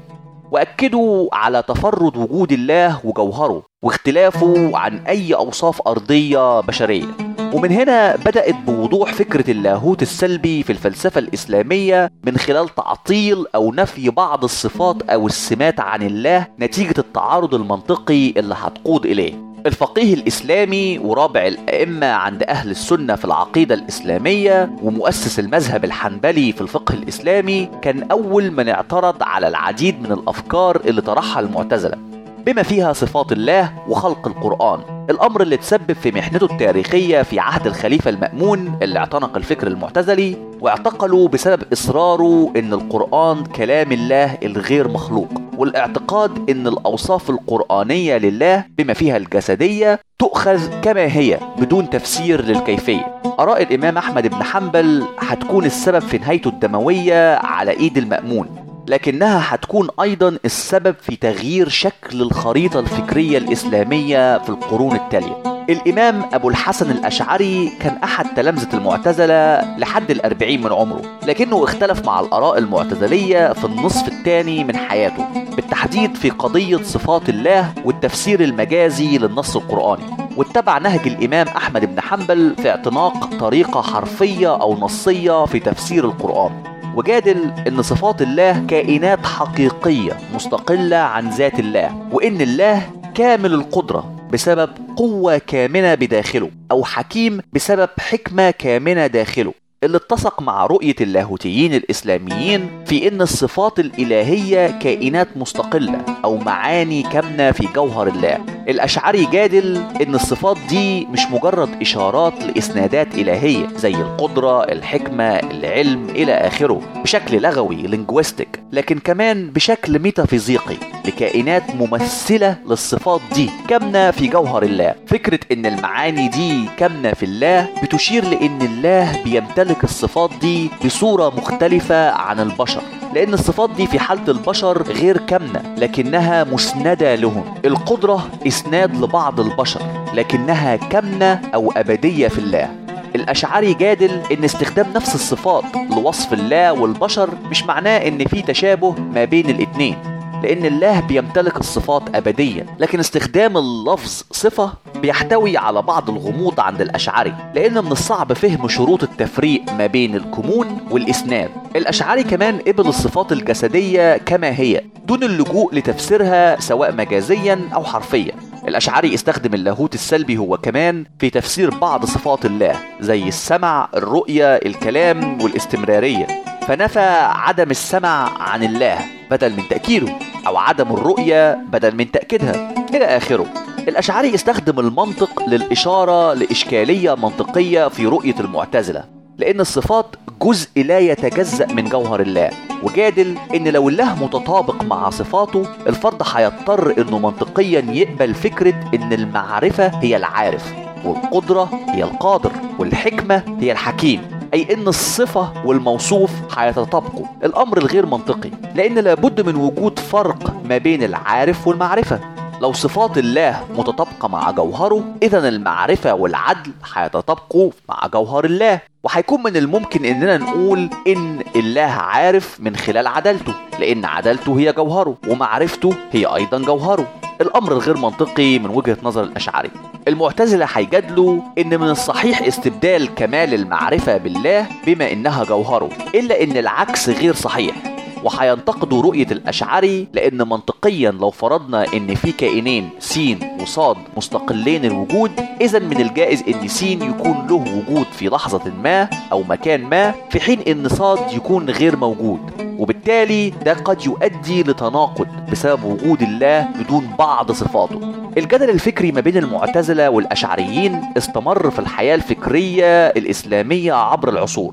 واكدوا على تفرد وجود الله وجوهره واختلافه عن اي اوصاف ارضيه بشريه ومن هنا بدات بوضوح فكره اللاهوت السلبي في الفلسفه الاسلاميه من خلال تعطيل او نفي بعض الصفات او السمات عن الله نتيجه التعارض المنطقي اللي هتقود اليه الفقيه الإسلامي ورابع الأئمة عند أهل السنة في العقيدة الإسلامية ومؤسس المذهب الحنبلي في الفقه الإسلامي كان أول من اعترض على العديد من الأفكار اللي طرحها المعتزلة بما فيها صفات الله وخلق القرآن الأمر اللي تسبب في محنته التاريخية في عهد الخليفة المأمون اللي اعتنق الفكر المعتزلي واعتقلوا بسبب إصراره إن القرآن كلام الله الغير مخلوق والاعتقاد إن الأوصاف القرآنية لله بما فيها الجسدية تؤخذ كما هي بدون تفسير للكيفية آراء الإمام أحمد بن حنبل هتكون السبب في نهايته الدموية على إيد المأمون لكنها هتكون ايضا السبب في تغيير شكل الخريطه الفكريه الاسلاميه في القرون التاليه الإمام أبو الحسن الأشعري كان أحد تلامذة المعتزلة لحد الأربعين من عمره لكنه اختلف مع الآراء المعتزلية في النصف الثاني من حياته بالتحديد في قضية صفات الله والتفسير المجازي للنص القرآني واتبع نهج الإمام أحمد بن حنبل في اعتناق طريقة حرفية أو نصية في تفسير القرآن وجادل ان صفات الله كائنات حقيقيه مستقله عن ذات الله وان الله كامل القدره بسبب قوه كامنه بداخله او حكيم بسبب حكمه كامنه داخله اللي اتسق مع رؤية اللاهوتيين الإسلاميين في إن الصفات الإلهية كائنات مستقلة أو معاني كامنة في جوهر الله الأشعري جادل إن الصفات دي مش مجرد إشارات لإسنادات إلهية زي القدرة الحكمة العلم إلى آخره بشكل لغوي لينجويستيك لكن كمان بشكل ميتافيزيقي لكائنات ممثلة للصفات دي كامنة في جوهر الله فكرة إن المعاني دي كامنة في الله بتشير لإن الله بيمتلك الصفات دي بصورة مختلفة عن البشر لأن الصفات دي في حالة البشر غير كامنة لكنها مسندة لهم القدرة إسناد لبعض البشر لكنها كامنة أو أبدية في الله الأشعري جادل إن استخدام نفس الصفات لوصف الله والبشر مش معناه إن في تشابه ما بين الاتنين لأن الله بيمتلك الصفات أبديا لكن استخدام اللفظ صفة بيحتوي على بعض الغموض عند الأشعري لأن من الصعب فهم شروط التفريق ما بين الكمون والإسناد الأشعري كمان قبل الصفات الجسدية كما هي دون اللجوء لتفسيرها سواء مجازيا أو حرفيا الأشعري استخدم اللاهوت السلبي هو كمان في تفسير بعض صفات الله زي السمع الرؤية الكلام والاستمرارية فنفى عدم السمع عن الله بدل من تأكيده أو عدم الرؤية بدل من تأكيدها إلى آخره الأشعري استخدم المنطق للإشارة لإشكالية منطقية في رؤية المعتزلة لأن الصفات جزء لا يتجزأ من جوهر الله وجادل إن لو الله متطابق مع صفاته الفرد هيضطر إنه منطقيا يقبل فكرة إن المعرفة هي العارف والقدرة هي القادر والحكمة هي الحكيم أي إن الصفة والموصوف هيتطابقوا الأمر الغير منطقي لأن لابد من وجود فرق ما بين العارف والمعرفة لو صفات الله متطابقة مع جوهره إذا المعرفة والعدل هيتطابقوا مع جوهر الله وهيكون من الممكن إننا نقول إن الله عارف من خلال عدالته لأن عدالته هي جوهره ومعرفته هي أيضا جوهره الأمر الغير منطقي من وجهة نظر الأشعري المعتزلة هيجادلوا إن من الصحيح استبدال كمال المعرفة بالله بما إنها جوهره إلا إن العكس غير صحيح وهينتقدوا رؤية الأشعري لأن منطقيا لو فرضنا إن في كائنين س وصاد مستقلين الوجود إذا من الجائز إن س يكون له وجود في لحظة ما أو مكان ما في حين إن صاد يكون غير موجود وبالتالي ده قد يؤدي لتناقض بسبب وجود الله بدون بعض صفاته الجدل الفكري ما بين المعتزلة والأشعريين استمر في الحياة الفكرية الإسلامية عبر العصور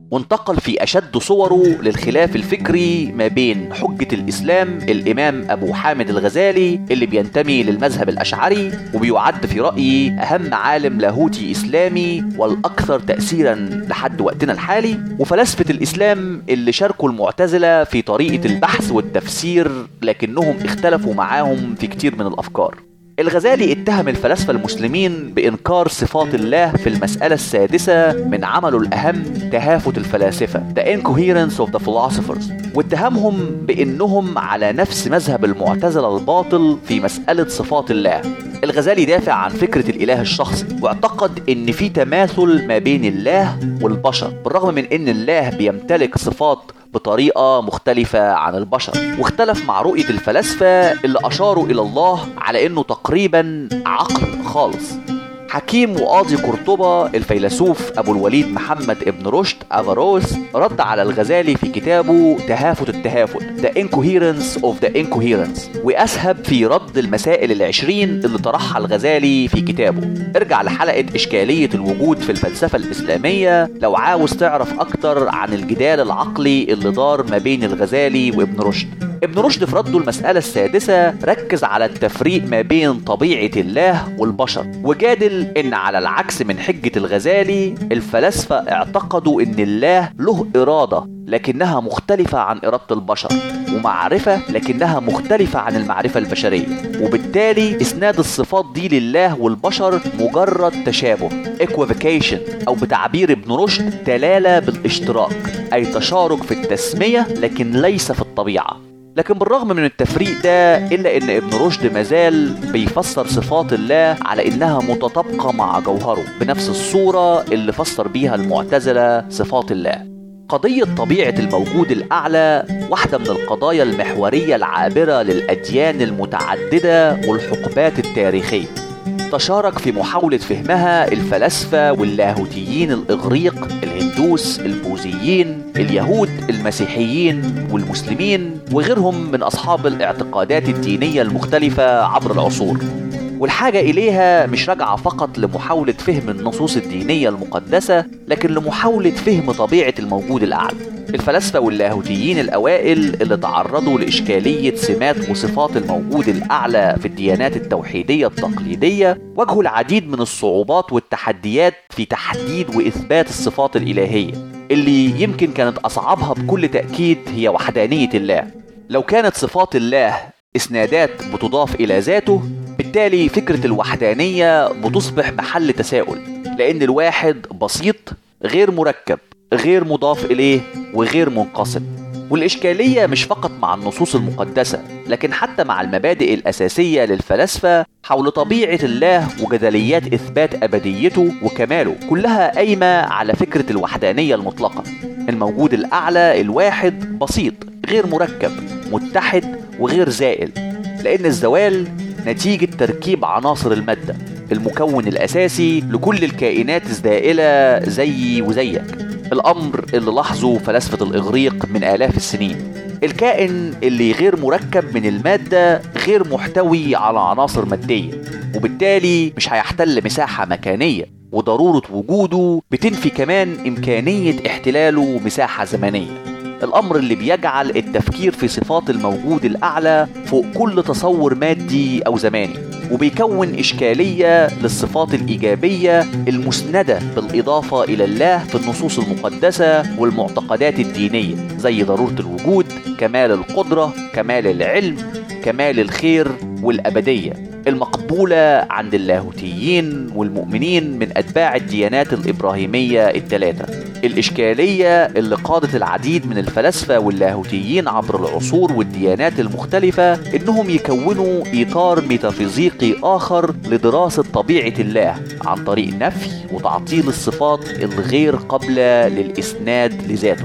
وانتقل في أشد صوره للخلاف الفكري ما بين حجة الإسلام الإمام أبو حامد الغزالي اللي بينتمي للمذهب الأشعري وبيعد في رأيي أهم عالم لاهوتي إسلامي والأكثر تأثيرا لحد وقتنا الحالي وفلاسفة الإسلام اللي شاركوا المعتزلة في طريقة البحث والتفسير لكنهم اختلفوا معاهم في كتير من الأفكار الغزالي اتهم الفلاسفة المسلمين بإنكار صفات الله في المسألة السادسة من عمله الأهم تهافت الفلاسفة The Incoherence of the Philosophers واتهمهم بأنهم على نفس مذهب المعتزلة الباطل في مسألة صفات الله الغزالي دافع عن فكرة الإله الشخصي واعتقد إن في تماثل ما بين الله والبشر بالرغم من إن الله بيمتلك صفات بطريقة مختلفة عن البشر واختلف مع رؤية الفلاسفة اللي أشاروا إلى الله على إنه تقريبا عقل خالص حكيم وقاضي قرطبة الفيلسوف أبو الوليد محمد ابن رشد أفاروس رد على الغزالي في كتابه تهافت التهافت The Incoherence of the Incoherence وأسهب في رد المسائل العشرين اللي طرحها الغزالي في كتابه ارجع لحلقة إشكالية الوجود في الفلسفة الإسلامية لو عاوز تعرف أكتر عن الجدال العقلي اللي دار ما بين الغزالي وابن رشد ابن رشد في رده المسألة السادسة ركز على التفريق ما بين طبيعة الله والبشر وجادل إن على العكس من حجة الغزالي الفلاسفة اعتقدوا إن الله له إرادة لكنها مختلفة عن إرادة البشر ومعرفة لكنها مختلفة عن المعرفة البشرية وبالتالي إسناد الصفات دي لله والبشر مجرد تشابه equivocation أو بتعبير ابن رشد دلالة بالاشتراك أي تشارك في التسمية لكن ليس في الطبيعة لكن بالرغم من التفريق ده إلا إن ابن رشد مازال بيفسر صفات الله على إنها متطابقة مع جوهره بنفس الصورة اللي فسر بيها المعتزلة صفات الله قضية طبيعة الموجود الأعلى واحدة من القضايا المحورية العابرة للأديان المتعددة والحقبات التاريخية تشارك في محاولة فهمها الفلاسفة واللاهوتيين الإغريق الهندوس البوذيين اليهود المسيحيين والمسلمين وغيرهم من أصحاب الاعتقادات الدينية المختلفة عبر العصور والحاجة إليها مش راجعة فقط لمحاولة فهم النصوص الدينية المقدسة لكن لمحاولة فهم طبيعة الموجود الأعلى الفلاسفة واللاهوتيين الأوائل اللي تعرضوا لإشكالية سمات وصفات الموجود الأعلى في الديانات التوحيدية التقليدية واجهوا العديد من الصعوبات والتحديات في تحديد وإثبات الصفات الإلهية اللي يمكن كانت أصعبها بكل تأكيد هي وحدانية الله لو كانت صفات الله إسنادات بتضاف إلى ذاته بالتالي فكرة الوحدانية بتصبح محل تساؤل لأن الواحد بسيط غير مركب غير مضاف إليه وغير منقسم والإشكالية مش فقط مع النصوص المقدسة لكن حتى مع المبادئ الأساسية للفلاسفة حول طبيعة الله وجدليات إثبات أبديته وكماله كلها قايمة على فكرة الوحدانية المطلقة الموجود الأعلى الواحد بسيط غير مركب متحد وغير زائل لأن الزوال نتيجة تركيب عناصر المادة المكون الأساسي لكل الكائنات الزائلة زيي وزيك الأمر اللي لاحظه فلاسفة الإغريق من آلاف السنين الكائن اللي غير مركب من المادة غير محتوي على عناصر مادية وبالتالي مش هيحتل مساحة مكانية وضرورة وجوده بتنفي كمان إمكانية احتلاله مساحة زمنية الأمر اللي بيجعل التفكير في صفات الموجود الأعلى فوق كل تصور مادي أو زماني وبيكون إشكالية للصفات الإيجابية المسندة بالإضافة إلى الله في النصوص المقدسة والمعتقدات الدينية زي ضرورة الوجود كمال القدرة كمال العلم كمال الخير والأبدية المقبولة عند اللاهوتيين والمؤمنين من أتباع الديانات الإبراهيمية الثلاثة الإشكالية اللي قادت العديد من الفلاسفة واللاهوتيين عبر العصور والديانات المختلفة إنهم يكونوا إطار ميتافيزيقي آخر لدراسة طبيعة الله عن طريق نفي وتعطيل الصفات الغير قابلة للإسناد لذاته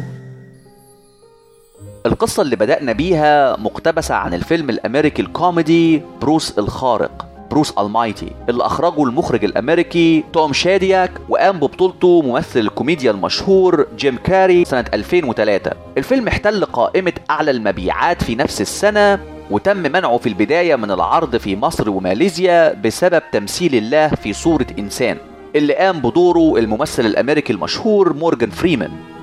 القصة اللي بدأنا بيها مقتبسة عن الفيلم الأمريكي الكوميدي بروس الخارق بروس المايتي اللي أخرجه المخرج الأمريكي توم شادياك وقام ببطولته ممثل الكوميديا المشهور جيم كاري سنة 2003 الفيلم احتل قائمة أعلى المبيعات في نفس السنة وتم منعه في البداية من العرض في مصر وماليزيا بسبب تمثيل الله في صورة إنسان اللي قام بدوره الممثل الأمريكي المشهور مورجان فريمان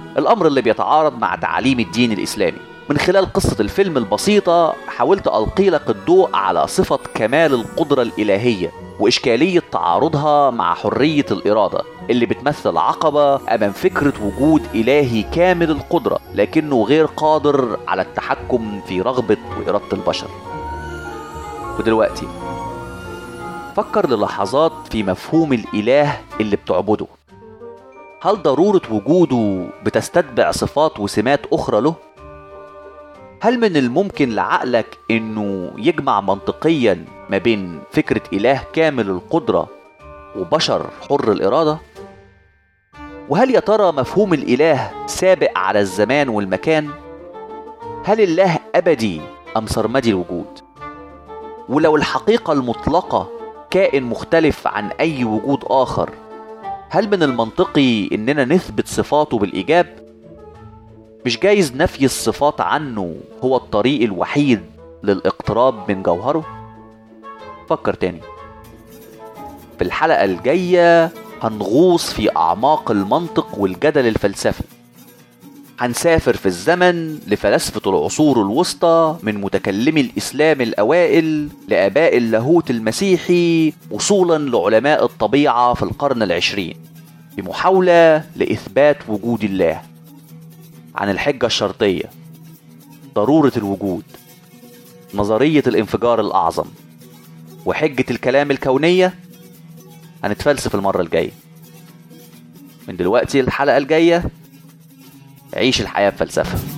الأمر اللي بيتعارض مع تعاليم الدين الإسلامي من خلال قصة الفيلم البسيطة حاولت ألقي لك الضوء على صفة كمال القدرة الإلهية وإشكالية تعارضها مع حرية الإرادة اللي بتمثل عقبة أمام فكرة وجود إلهي كامل القدرة لكنه غير قادر على التحكم في رغبة وإرادة البشر ودلوقتي فكر للحظات في مفهوم الإله اللي بتعبده هل ضرورة وجوده بتستتبع صفات وسمات أخرى له؟ هل من الممكن لعقلك إنه يجمع منطقيا ما بين فكرة إله كامل القدرة وبشر حر الإرادة؟ وهل يا ترى مفهوم الإله سابق على الزمان والمكان؟ هل الله أبدي أم سرمدي الوجود؟ ولو الحقيقة المطلقة كائن مختلف عن أي وجود آخر هل من المنطقي إننا نثبت صفاته بالإيجاب؟ مش جايز نفي الصفات عنه هو الطريق الوحيد للاقتراب من جوهره؟ فكر تاني في الحلقة الجاية هنغوص في أعماق المنطق والجدل الفلسفي هنسافر في الزمن لفلاسفة العصور الوسطى من متكلمي الإسلام الأوائل لآباء اللاهوت المسيحي وصولا لعلماء الطبيعة في القرن العشرين بمحاولة لإثبات وجود الله عن الحجة الشرطية ضرورة الوجود نظرية الانفجار الأعظم وحجة الكلام الكونية هنتفلسف المرة الجاية من دلوقتي الحلقة الجاية عيش الحياة بفلسفة